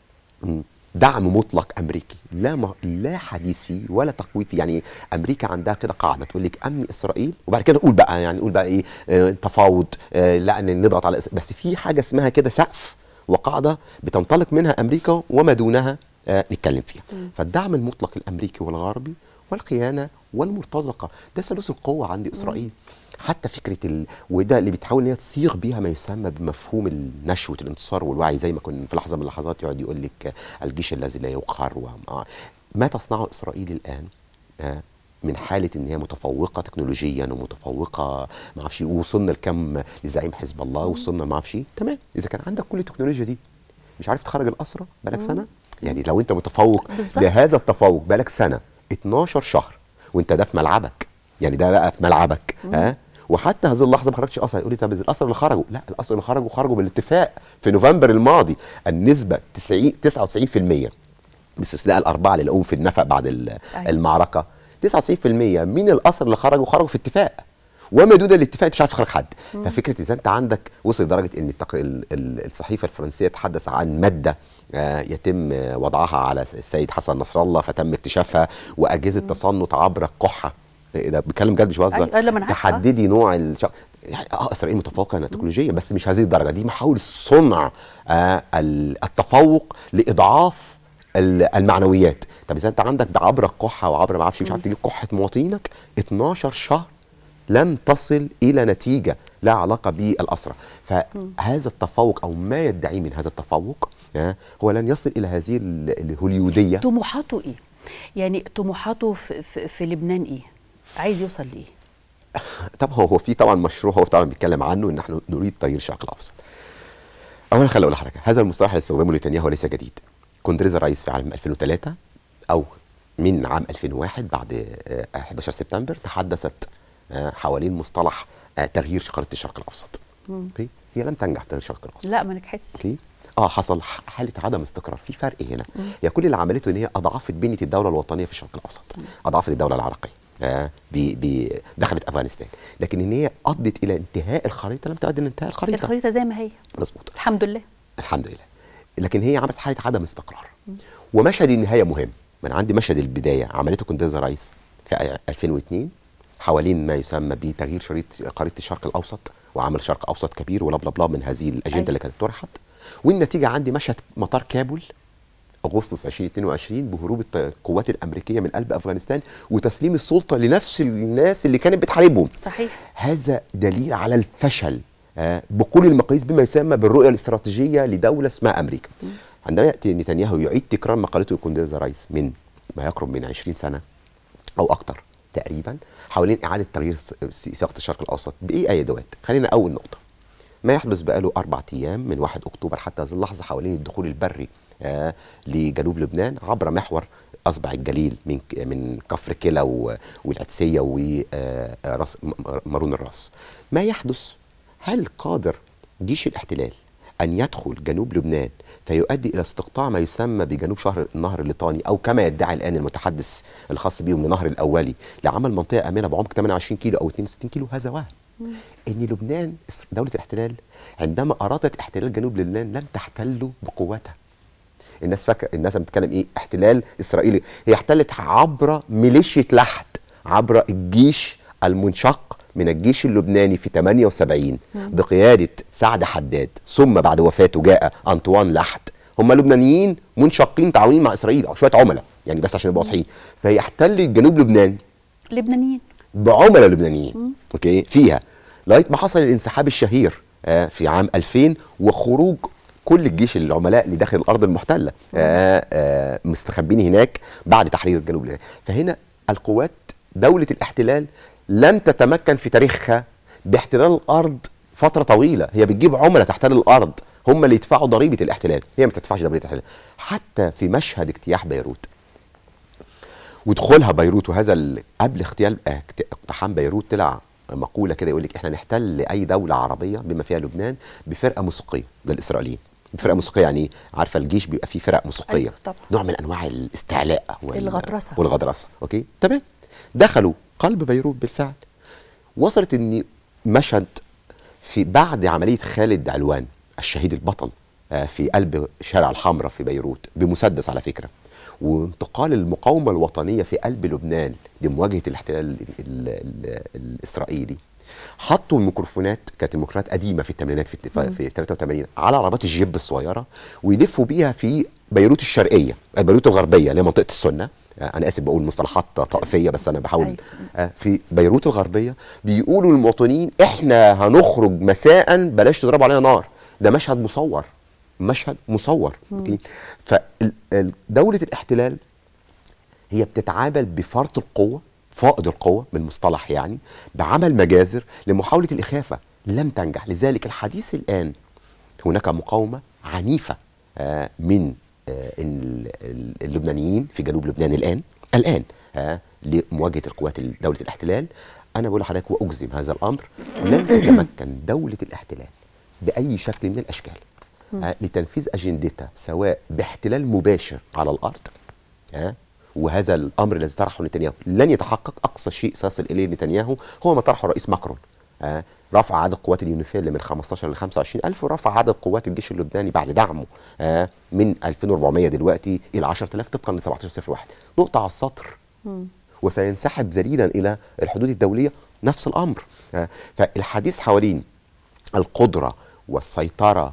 دعم مطلق امريكي لا م... لا حديث فيه ولا تقويم فيه يعني امريكا عندها كده قاعده تقول لك امن اسرائيل وبعد كده نقول بقى يعني نقول بقى ايه آه تفاوض آه لا ان نضغط على إس- بس في حاجه اسمها كده سقف وقاعده بتنطلق منها امريكا وما دونها آه نتكلم فيها فالدعم المطلق الامريكي والغربي والخيانه والمرتزقه ده ثالوث القوه عند اسرائيل حتى فكره ال... وده اللي بتحاول ان هي تصيغ بيها ما يسمى بمفهوم النشوه الانتصار والوعي زي ما كنا في لحظه من اللحظات يقعد يقول لك الجيش الذي لا يقهر وما ما تصنعه اسرائيل الان آه، من حاله ان هي متفوقه تكنولوجيا ومتفوقه ما اعرفش إيه، ووصلنا لكم لزعيم حزب الله وصلنا ما اعرفش إيه، تمام اذا كان عندك كل التكنولوجيا دي مش عارف تخرج الاسرى بقالك سنه يعني لو انت متفوق بالظبط. لهذا التفوق بقالك سنه 12 شهر وانت ده في ملعبك يعني ده بقى في ملعبك ها وحتى هذه اللحظه ما خرجش اسرى يقول لي طب الاسرى اللي خرجوا لا الاسرى اللي خرجوا خرجوا بالاتفاق في نوفمبر الماضي النسبه 90 99% باستثناء الاربعه اللي لقوهم في النفق بعد ال- أيوة. المعركه 99% من الاسرى اللي خرجوا خرجوا في اتفاق وما دون الاتفاق انت مش عارف تخرج حد ففكره اذا انت عندك وصل لدرجه ان التق... ال... ال... الصحيفه الفرنسيه تحدث عن ماده آه، يتم آه، وضعها على السيد حسن نصر الله فتم اكتشافها واجهزه تصنت عبر الكحه إيه ده بتكلم جد مش بهزر أيوة، لا، ما أنا عارفة. تحددي نوع الش... يعني اه اسرائيل متفوقه تكنولوجيا بس مش هذه الدرجه دي محاوله صنع آه ال- التفوق لاضعاف ال- المعنويات طب اذا انت عندك ده عبر الكحه وعبر ما اعرفش مش عارف تجيب كحه مواطنينك 12 شهر لم تصل الى نتيجه لا علاقه بالاسرى فهذا التفوق او ما يدعيه من هذا التفوق آه، هو لن يصل الى هذه ال- الهوليوديه طموحاته ايه يعني طموحاته في, في, في لبنان ايه عايز يوصل لايه طب هو هو في طبعا مشروع هو طبعا بيتكلم عنه ان احنا نريد تغيير الشرق الاوسط. اولا خليني اقول لحضرتك هذا المصطلح اللي استخدمه نتنياهو ليس جديد. كوندريزا الرئيس في عام 2003 او من عام 2001 بعد آه، 11 سبتمبر تحدثت آه، حوالين مصطلح آه، تغيير خريطه الشرق الاوسط. اوكي هي لم تنجح في تغيير الشرق الاوسط. لا ما نجحتش اوكي اه حصل ح- حاله عدم استقرار في فرق هنا هي كل اللي عملته ان هي اضعفت بنيه الدوله الوطنيه في الشرق الاوسط اضعفت الدوله العراقيه آه ب ب دخلت افغانستان لكن ان هي ادت الى انتهاء الخريطه لم تؤدي لانتهاء الخريطه الخريطه زي ما هي مظبوط الحمد لله الحمد لله لكن هي عملت حاله عدم استقرار ومشهد النهايه مهم من عندي مشهد البدايه عملته كونديزا رايس في 2002 حوالين ما يسمى بتغيير شريط خريطه الشرق الاوسط وعمل شرق اوسط كبير ولا بلا بلا من هذه الاجنده أيوة. اللي كانت طرحت والنتيجه عندي مشهد مطار كابول اغسطس 2022 بهروب الط- القوات الامريكيه من قلب افغانستان وتسليم السلطه لنفس الناس اللي كانت بتحاربهم صحيح هذا دليل على الفشل آه، بكل المقاييس بما يسمى بالرؤيه الاستراتيجيه لدوله اسمها امريكا. عندما ياتي نتنياهو يعيد تكرار مقالته لكونديزا رايس من ما يقرب من 20 سنه او اكثر تقريبا حوالين اعاده تغيير س- س- سياقه الشرق الاوسط بايه ادوات؟ خلينا اول نقطه. ما يحدث بقاله اربع ايام من 1 اكتوبر حتى هذه اللحظه حوالين الدخول البري آه لجنوب لبنان عبر محور اصبع الجليل من ك- من كفر كلا و- والعدسيه وراس مارون الراس. ما يحدث هل قادر جيش الاحتلال ان يدخل جنوب لبنان فيؤدي الى استقطاع ما يسمى بجنوب شهر النهر الليطاني او كما يدعي الان المتحدث الخاص بهم النهر الاولي لعمل منطقه امنه بعمق 28 كيلو او 62 كيلو هذا وهم ان لبنان دوله الاحتلال عندما ارادت احتلال جنوب لبنان لم تحتله بقوتها الناس فاكره الناس بتتكلم ايه احتلال اسرائيلي هي احتلت عبر ميليشيا لحد عبر الجيش المنشق من الجيش اللبناني في 78 بقياده سعد حداد ثم بعد وفاته جاء انطوان لحد هم لبنانيين منشقين تعاونين مع اسرائيل او شويه عملاء يعني بس عشان نبقى واضحين فهي احتلت جنوب لبنان لبنانيين بعملاء لبنانيين اوكي فيها لغايه ما حصل الانسحاب الشهير آه، في عام 2000 وخروج كل الجيش العملاء لداخل الارض المحتله آه، آه، مستخبين هناك بعد تحرير الجنوب اللبناني فهنا القوات دوله الاحتلال لم تتمكن في تاريخها باحتلال الارض فتره طويله هي بتجيب عملاء تحتل الارض هم اللي يدفعوا ضريبه الاحتلال هي ما تدفعش ضريبه الاحتلال حتى في مشهد اجتياح بيروت ودخولها بيروت وهذا ال- قبل اغتيال اه، اقت- اقتحام بيروت طلع مقوله كده يقول لك احنا نحتل اي دوله عربيه بما فيها لبنان بفرقه موسيقيه ده الاسرائيليين فرقه موسيقيه يعني ايه؟ عارفه الجيش بيبقى فيه فرق موسيقيه أيوة طبعا. نوع من انواع الاستعلاء وال- الغطرسة. والغطرسه اوكي تمام دخلوا قلب بيروت بالفعل وصلت ان مشهد في بعد عمليه خالد علوان الشهيد البطل آه، في قلب شارع الحمراء في بيروت بمسدس على فكره وانتقال المقاومه الوطنيه في قلب لبنان لمواجهه الاحتلال ال ال ال الاسرائيلي حطوا الميكروفونات كانت الميكروفونات قديمه في الثمانينات في, في, في 83 على عربات الجيب الصغيره ويلفوا بيها في بيروت الشرقيه آه، بيروت الغربيه اللي هي منطقه السنه آه، انا اسف بقول مصطلحات طائفيه بس انا بحاول أيوة. آه، في بيروت الغربيه بيقولوا للمواطنين احنا هنخرج مساء بلاش تضربوا علينا نار ده مشهد مصور مشهد مصور اوكي فدوله الاحتلال هي بتتعامل بفرط القوه فائض القوه بالمصطلح يعني بعمل مجازر لمحاوله الاخافه لم تنجح لذلك الحديث الان هناك مقاومه عنيفه آه، من آه، ال- ال- اللبنانيين في جنوب لبنان الان الان آه، لمواجهه القوات دوله الاحتلال انا بقول لحضرتك واجزم هذا الامر لن تتمكن دوله الاحتلال باي شكل من الاشكال آه، لتنفيذ اجندتها سواء باحتلال مباشر على الارض آه، وهذا الامر الذي طرحه نتنياهو لن يتحقق اقصى شيء سيصل اليه نتنياهو هو ما طرحه الرئيس ماكرون آه، رفع عدد قوات اليونيفيل من 15 ل 25 ألف ورفع عدد قوات الجيش اللبناني بعد دعمه آه، من 2400 دلوقتي إلى 10000 طبقا ل 1701 نقطة على السطر وسينسحب ذليلا إلى الحدود الدولية نفس الأمر آه، فالحديث حوالين القدرة والسيطرة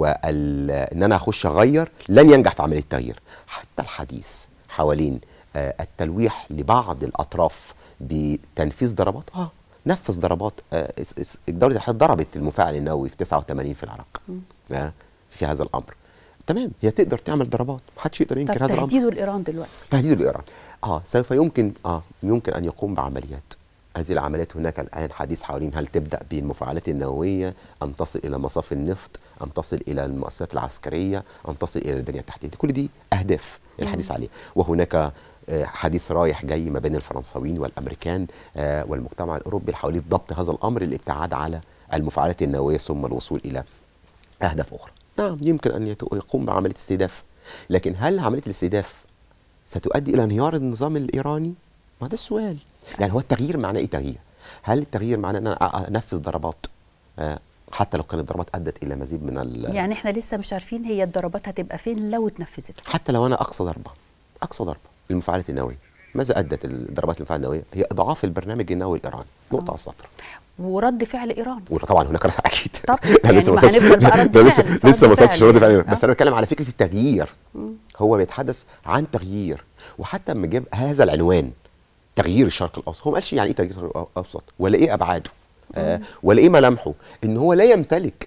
وان انا اخش اغير لن ينجح في عمليه التغيير حتى الحديث حوالين آه، التلويح لبعض الاطراف بتنفيذ ضربات اه نفذ ضربات آه، اس- اس- دوله الاحتلال ضربت المفاعل النووي في 89 في العراق آه، في هذا الامر تمام هي تقدر تعمل ضربات محدش يقدر طب ينكر هذا الامر تهديده لايران دلوقتي تهديد لايران اه سوف يمكن اه يمكن ان يقوم بعمليات هذه العمليات هناك الان حديث حوالين هل تبدا بالمفاعلات النوويه ام تصل الى مصاف النفط ام تصل الى المؤسسات العسكريه ام تصل الى البنيه التحتيه دي كل دي اهداف الحديث عليها وهناك آه، حديث رايح جاي ما بين الفرنساويين والامريكان آه، والمجتمع الاوروبي حوالين ضبط هذا الامر الابتعاد على المفاعلات النوويه ثم الوصول الى اهداف اخرى نعم يمكن ان يت- يقوم بعمليه استهداف لكن هل عمليه الاستهداف ستؤدي الى انهيار النظام الايراني ما ده السؤال يعني هو التغيير معناه ايه تغيير هل التغيير معناه ان انا أ- انفذ ضربات آه، حتى لو كانت الضربات ادت الى مزيد من ال يعني احنا لسه مش عارفين هي الضربات هتبقى فين لو اتنفذت حتى لو انا اقصى ضربه اقصى ضربه للمفاعلات النوويه ماذا ادت الضربات المفاعلات النوويه هي اضعاف البرنامج النووي الايراني نقطه على السطر ورد فعل ايران وطبعا هناك رد اكيد طب، لا، يعني لسه ما وصلتش- هنفضل بقى رد لا، لسه فعل، لسه ما رد وصلتش فعل رد فعل يعني. بس انا بتكلم على فكره التغيير هو بيتحدث عن تغيير وحتى لما جاب هذا العنوان تغيير الشرق الاوسط هو ما قالش يعني ايه تغيير الشرق الاوسط ولا ايه ابعاده آه ولا ايه ملامحه ان هو لا يمتلك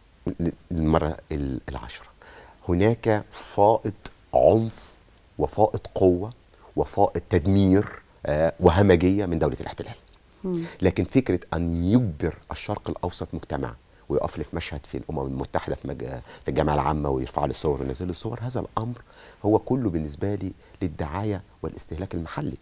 المره ال- العشره هناك فائض عنف وفائض قوه وفائض تدمير آه وهمجيه من دوله الاحتلال لكن فكره ان يجبر الشرق الاوسط مجتمع ويقف لي في مشهد في الامم المتحده في, مج... في الجامعه العامه ويرفع لي صور وينزل لي صور هذا الامر هو كله بالنسبه لي للدعايه والاستهلاك المحلي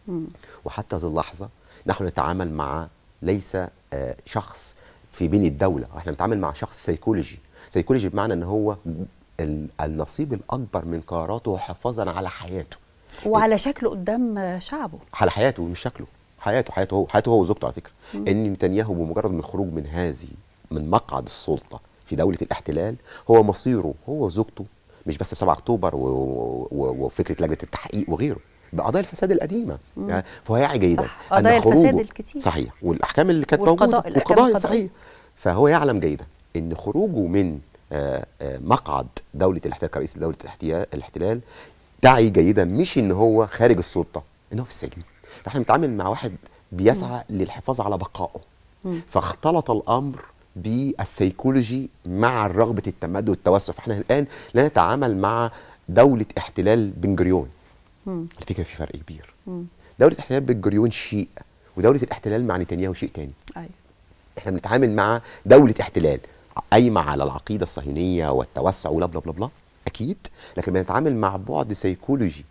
وحتى هذه اللحظه نحن نتعامل مع ليس آه، شخص في بين الدوله احنا بنتعامل مع شخص سيكولوجي سيكولوجي بمعنى ان هو ال- النصيب الاكبر من قراراته حفاظا على حياته وعلى شكله قدام شعبه على حياته مش شكله حياته حياته هو حياته هو وزوجته على فكره ان نتنياهو بمجرد من الخروج من هذه من مقعد السلطه في دوله الاحتلال هو مصيره هو وزوجته مش بس في 7 اكتوبر و- و- و- وفكره لجنه التحقيق وغيره بقضايا الفساد القديمه يعني فهو يعي جيدا صح، أن قضايا الفساد خروجه- الكتير. صحيح والاحكام اللي كانت والقضاء- موجوده الأحكام والقضايا القضائية. صحيح فهو يعلم جيدا ان خروجه من آه، آه، مقعد دوله الاحتلال كرئيس دوله الاحتيا- الاحتلال تعي جيدا مش ان هو خارج السلطه ان هو في السجن فاحنا بنتعامل مع واحد بيسعى للحفاظ على بقائه فاختلط الامر بالسيكولوجي مع رغبه التمدد والتوسع فاحنا الان لا نتعامل مع دوله احتلال بن جريون الفكره في فرق كبير دوله احتلال بن جريون شيء ودوله الاحتلال مع نتنياهو شيء تاني ايوه احنا بنتعامل مع دولة احتلال قايمه على العقيده الصهيونيه والتوسع ولا بلا بلا بلا اكيد لكن بنتعامل مع بعد سيكولوجي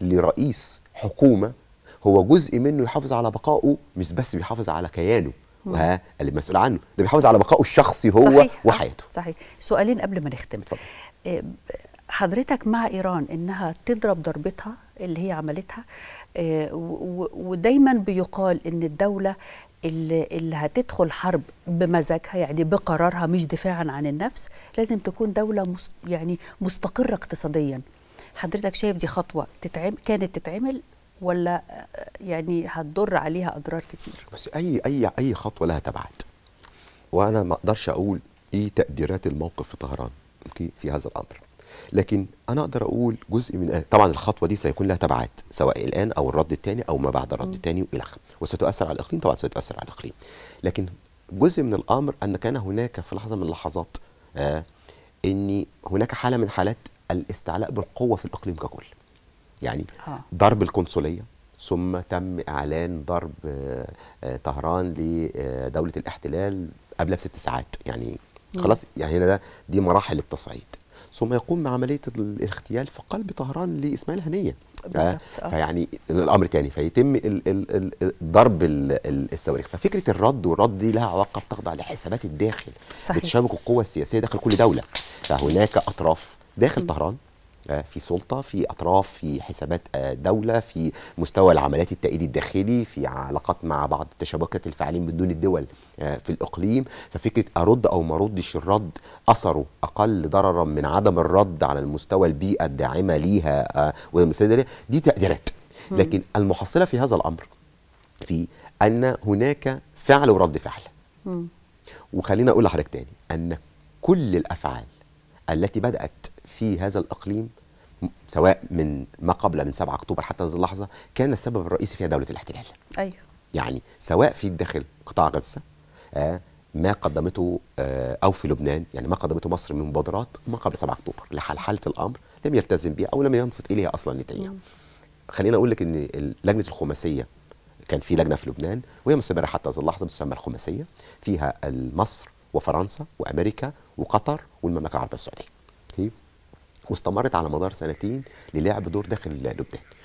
لرئيس حكومه هو جزء منه يحافظ على بقائه مش بس بيحافظ على كيانه وها اللي مسؤول عنه ده بيحافظ على بقائه الشخصي هو صحيح. وحياته صحيح سؤالين قبل ما نختم اتفضل. إيه، حضرتك مع ايران انها تضرب ضربتها اللي هي عملتها إيه، و- و- ودايما بيقال ان الدوله اللي, اللي هتدخل حرب بمزاجها يعني بقرارها مش دفاعا عن النفس لازم تكون دوله مست يعني مستقره اقتصاديا حضرتك شايف دي خطوه تتعم كانت تتعمل ولا آه، يعني هتضر عليها اضرار كتير بس اي اي اي خطوه لها تبعات وانا ما اقدرش اقول ايه تقديرات الموقف في طهران اوكي في هذا الامر لكن انا اقدر اقول جزء من طبعا الخطوه دي سيكون لها تبعات سواء الان او الرد الثاني او ما بعد الرد الثاني والى اخره وستؤثر على الاقليم طبعا ستؤثر على الاقليم لكن جزء من الامر ان كان هناك في لحظه من اللحظات آه ان هناك حاله من حالات الاستعلاء بالقوه في الاقليم ككل يعني آه. ضرب القنصليه ثم تم اعلان ضرب آه، آه، طهران لدوله الاحتلال قبلها بست ساعات يعني خلاص يعني هنا ده دي مراحل التصعيد ثم يقوم بعمليه الاغتيال في قلب طهران لاسماعيل هنيه بالظبط، آه. فيعني الامر تاني فيتم ال ال ال ال- ضرب ال ال الصواريخ ففكره الرد والرد دي لها عواقب تخضع لحسابات الداخل صحيح. بتشابك القوى السياسيه داخل كل دوله فهناك اطراف داخل طهران آه، في سلطه في اطراف في حسابات آه، دوله في مستوى العمليات التأييد الداخلي في علاقات مع بعض التشابكات الفاعلين من دون الدول آه، في الاقليم ففكره ارد او ما اردش الرد اثره اقل ضررا من عدم الرد على المستوى البيئه الداعمه ليها آه، والمسانده ليها دي تقديرات لكن المحصله في هذا الامر في ان هناك فعل ورد فعل مم. وخلينا اقول لحضرتك تاني ان كل الافعال التي بدات في هذا الاقليم م- سواء من ما قبل من 7 اكتوبر حتى هذه اللحظه كان السبب الرئيسي فيها دوله الاحتلال ايوه يعني سواء في داخل قطاع غزه آه ما قدمته آه او في لبنان يعني ما قدمته مصر من مبادرات ما قبل 7 اكتوبر لحال حاله الامر لم يلتزم بها او لم ينصت اليها اصلا نتنياهو خلينا اقول لك ان ال- لجنه الخماسيه كان في لجنه في لبنان وهي مستمره حتى هذه اللحظه تسمى الخماسيه فيها مصر وفرنسا وامريكا وقطر والمملكه العربيه السعوديه. اوكي؟ واستمرت على مدار سنتين للعب دور داخل لبنان.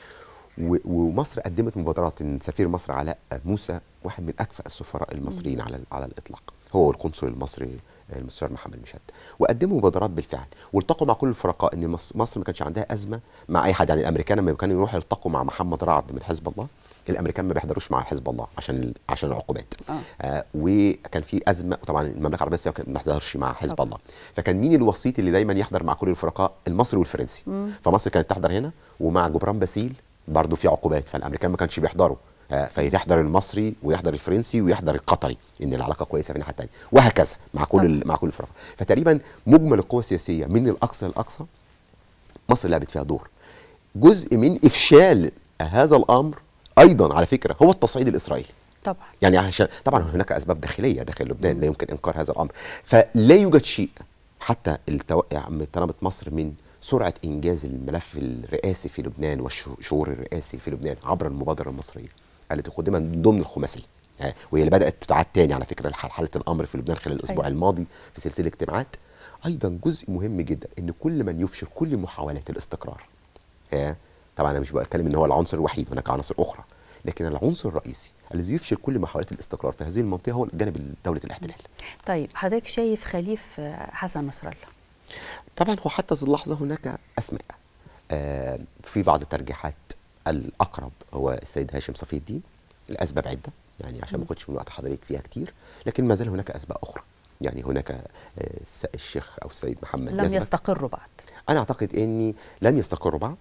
و- ومصر قدمت مبادرات ان سفير مصر علاء موسى واحد من اكفأ السفراء المصريين على على الاطلاق هو والقنصل المصري المستشار محمد مشاد وقدموا مبادرات بالفعل والتقوا مع كل الفرقاء ان مص- مصر ما كانش عندها ازمه مع اي حد يعني الامريكان لما كانوا يروحوا يلتقوا مع محمد رعد من حزب الله الامريكان ما بيحضروش مع حزب الله عشان عشان العقوبات آه. آه وكان في ازمه طبعا المملكه العربيه السعوديه ما بتحضرش مع حزب طبعاً. الله فكان مين الوسيط اللي دايما يحضر مع كل الفرقاء المصري والفرنسي فمصر كانت تحضر هنا ومع جبران باسيل برضه في عقوبات فالامريكان ما كانش بيحضروا آه، فيحضر المصري ويحضر الفرنسي ويحضر القطري ان العلاقه كويسه في الناحيه الثانيه وهكذا مع كل ال- مع كل الفرق فتقريبا مجمل القوى السياسيه من الاقصى للاقصى مصر لعبت فيها دور جزء من افشال هذا الامر ايضا على فكره هو التصعيد الاسرائيلي طبعا يعني عشان طبعا هناك اسباب داخليه داخل لبنان لا يمكن انكار هذا الامر فلا يوجد شيء حتى التو... يعني طلبت مصر من سرعه انجاز الملف الرئاسي في لبنان والشعور الرئاسي في لبنان عبر المبادره المصريه التي قدمت من ضمن الخماسيه آه، وهي اللي بدات تعاد تاني على فكره لح- حاله الامر في لبنان خلال الاسبوع أيوة. الماضي في سلسله اجتماعات ايضا جزء مهم جدا ان كل من يفشل كل محاولات الاستقرار آه، طبعا انا مش بتكلم ان هو العنصر الوحيد هناك عناصر اخرى لكن العنصر الرئيسي الذي يفشل كل محاولات الاستقرار في هذه المنطقه هو جانب دوله الاحتلال طيب حضرتك شايف خليف آه، حسن نصر الله طبعا هو حتى هذه اللحظه هناك اسماء آه، في بعض الترجيحات الاقرب هو السيد هاشم صفي الدين لاسباب عده يعني عشان ما اخدش من وقت حضرتك فيها كتير لكن ما زال هناك اسباب اخرى يعني هناك آه، الس- الشيخ او السيد محمد لم يزبك. يستقروا بعد انا اعتقد اني لم يستقروا بعض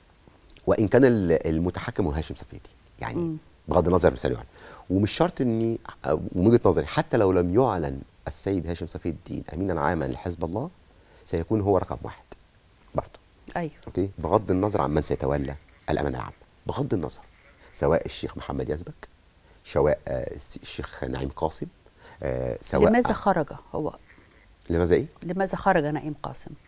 وان كان ال- المتحكم هو هاشم صفي الدين يعني مم. بغض النظر مثال يعني ومش شرط اني ومن وجهه نظري حتى لو لم يعلن السيد هاشم صفي الدين امينا عاما لحزب الله سيكون هو رقم واحد برضه ايوه اوكي بغض النظر عن من سيتولى الامانه العامه بغض النظر سواء الشيخ محمد يزبك سواء آه، الس- الشيخ نعيم قاسم آه، سواء لماذا خرج هو لماذا ايه؟ لماذا خرج نعيم قاسم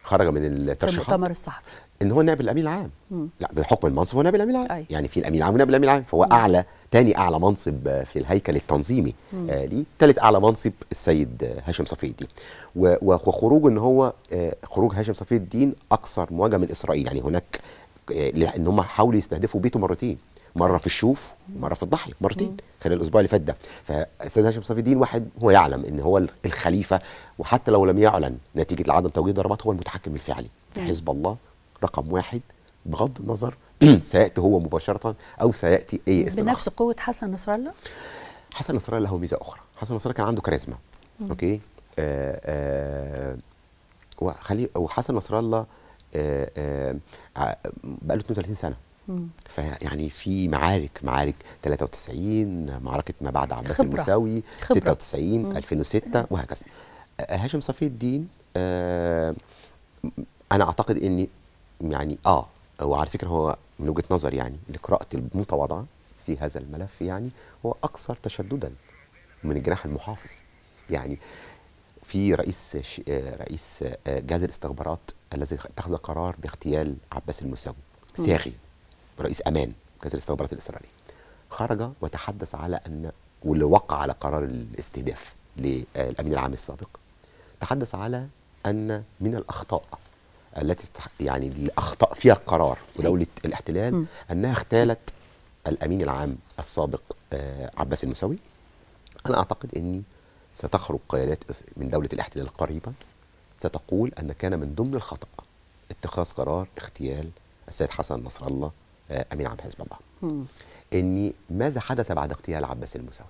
خرج من في الترشيحات المؤتمر الصحفي ان هو نائب الامين العام لا بحكم المنصب هو نائب الامين العام أي. يعني في الامين العام ونائب الامين العام فهو اعلى تاني اعلى منصب آه، في الهيكل التنظيمي آه ليه ثالث اعلى منصب السيد آه، هاشم صفي الدين و- وخروج ان هو آه خروج هاشم صفي الدين اكثر مواجهه من اسرائيل يعني هناك آه لان هم حاولوا يستهدفوا بيته مرتين مره في الشوف ومره في الضاحيه مرتين خلال الاسبوع اللي فات ده فالسيد هاشم صفي الدين واحد هو يعلم ان هو الخليفه وحتى لو لم يعلن نتيجه لعدم توجيه ضربات هو المتحكم الفعلي في حزب الله رقم واحد بغض النظر سياتي هو مباشره او سياتي اي اسم بنفس آخر. قوه حسن نصر الله حسن نصر الله له ميزه اخرى حسن نصر الله كان عنده كاريزما اوكي آه آه وخلي وحسن نصر الله آه آه ع- بقاله 32 سنه فيعني في معارك معارك 93 معركه ما بعد عباس خبرة. المساوي خبرة. 96 2006 وهكذا آه، هاشم صفي الدين آه انا اعتقد اني يعني اه وعلى فكره هو من وجهه نظر يعني لقراءتي المتواضعه في هذا الملف يعني هو اكثر تشددا من الجناح المحافظ يعني في رئيس ش- آه، رئيس آه، جهاز الاستخبارات الذي اتخذ قرار باغتيال عباس المساوي ساغي رئيس امان جهاز الاستخبارات الاسرائيلي خرج وتحدث على ان واللي وقع على قرار الاستهداف للامين العام السابق تحدث على ان من الاخطاء التي تح- يعني اللي اخطا فيها القرار ودوله الاحتلال انها اغتالت الامين العام السابق آه، عباس المساوي انا اعتقد اني ستخرج قيادات إس- من دوله الاحتلال القريبه ستقول ان كان من ضمن الخطا اتخاذ قرار اغتيال السيد حسن نصر الله آه، امين عام حزب الله اني ماذا حدث بعد اغتيال عباس المساوي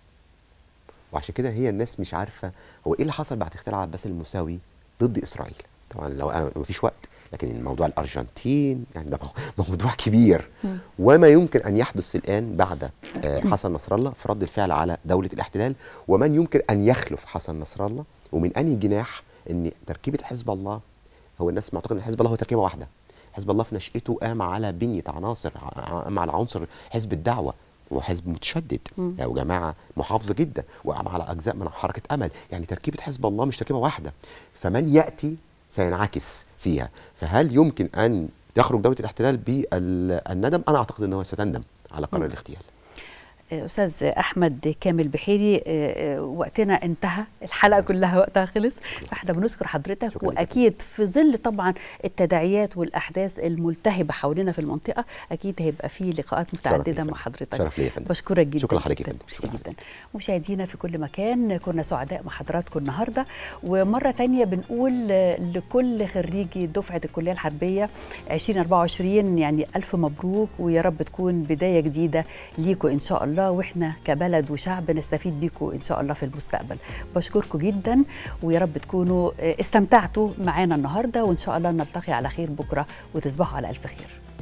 وعشان كده هي الناس مش عارفه هو ايه اللي حصل بعد اغتيال عباس المساوي ضد اسرائيل طبعا لو انا مفيش وقت لكن الموضوع الارجنتين يعني ده مو- موضوع كبير وما يمكن ان يحدث الان بعد آه، حسن نصر الله في رد الفعل على دوله الاحتلال ومن يمكن ان يخلف حسن نصر الله ومن انهي جناح ان تركيبه حزب الله هو الناس معتقد ان حزب الله هو تركيبه واحده حزب الله في نشأته قام على بنية عناصر ع- قام على عنصر حزب الدعوة وحزب متشدد يعني وجماعة محافظة جدا وقام على أجزاء من حركة أمل يعني تركيبة حزب الله مش تركيبة واحدة فمن يأتي سينعكس فيها فهل يمكن أن تخرج دولة الاحتلال بالندم أنا أعتقد أنه ستندم على قرار الاغتيال استاذ احمد كامل بحيري آه، آه، وقتنا انتهى الحلقه كلها وقتها خلص فاحنا بنشكر حضرتك شكراً لك. واكيد في ظل طبعا التداعيات والاحداث الملتهبه حوالينا في المنطقه اكيد هيبقى في لقاءات متعدده لي يا مع فندم. حضرتك شرف لي يا فندم. بشكرك جدا شكراً لحضرتك يا جدا فندم. ميرسي شكراً جدا مشاهدينا في كل مكان كنا سعداء مع حضراتكم النهارده ومره تانية بنقول آه، لكل خريجي دفعه الكليه الحربيه 2024 يعني الف مبروك ويا رب تكون بدايه جديده ليكم ان شاء الله واحنا كبلد وشعب نستفيد بيكم ان شاء الله في المستقبل بشكركم جدا ويا رب تكونوا آه، استمتعتوا معانا النهارده وان شاء الله نلتقي على خير بكره وتصبحوا على الف خير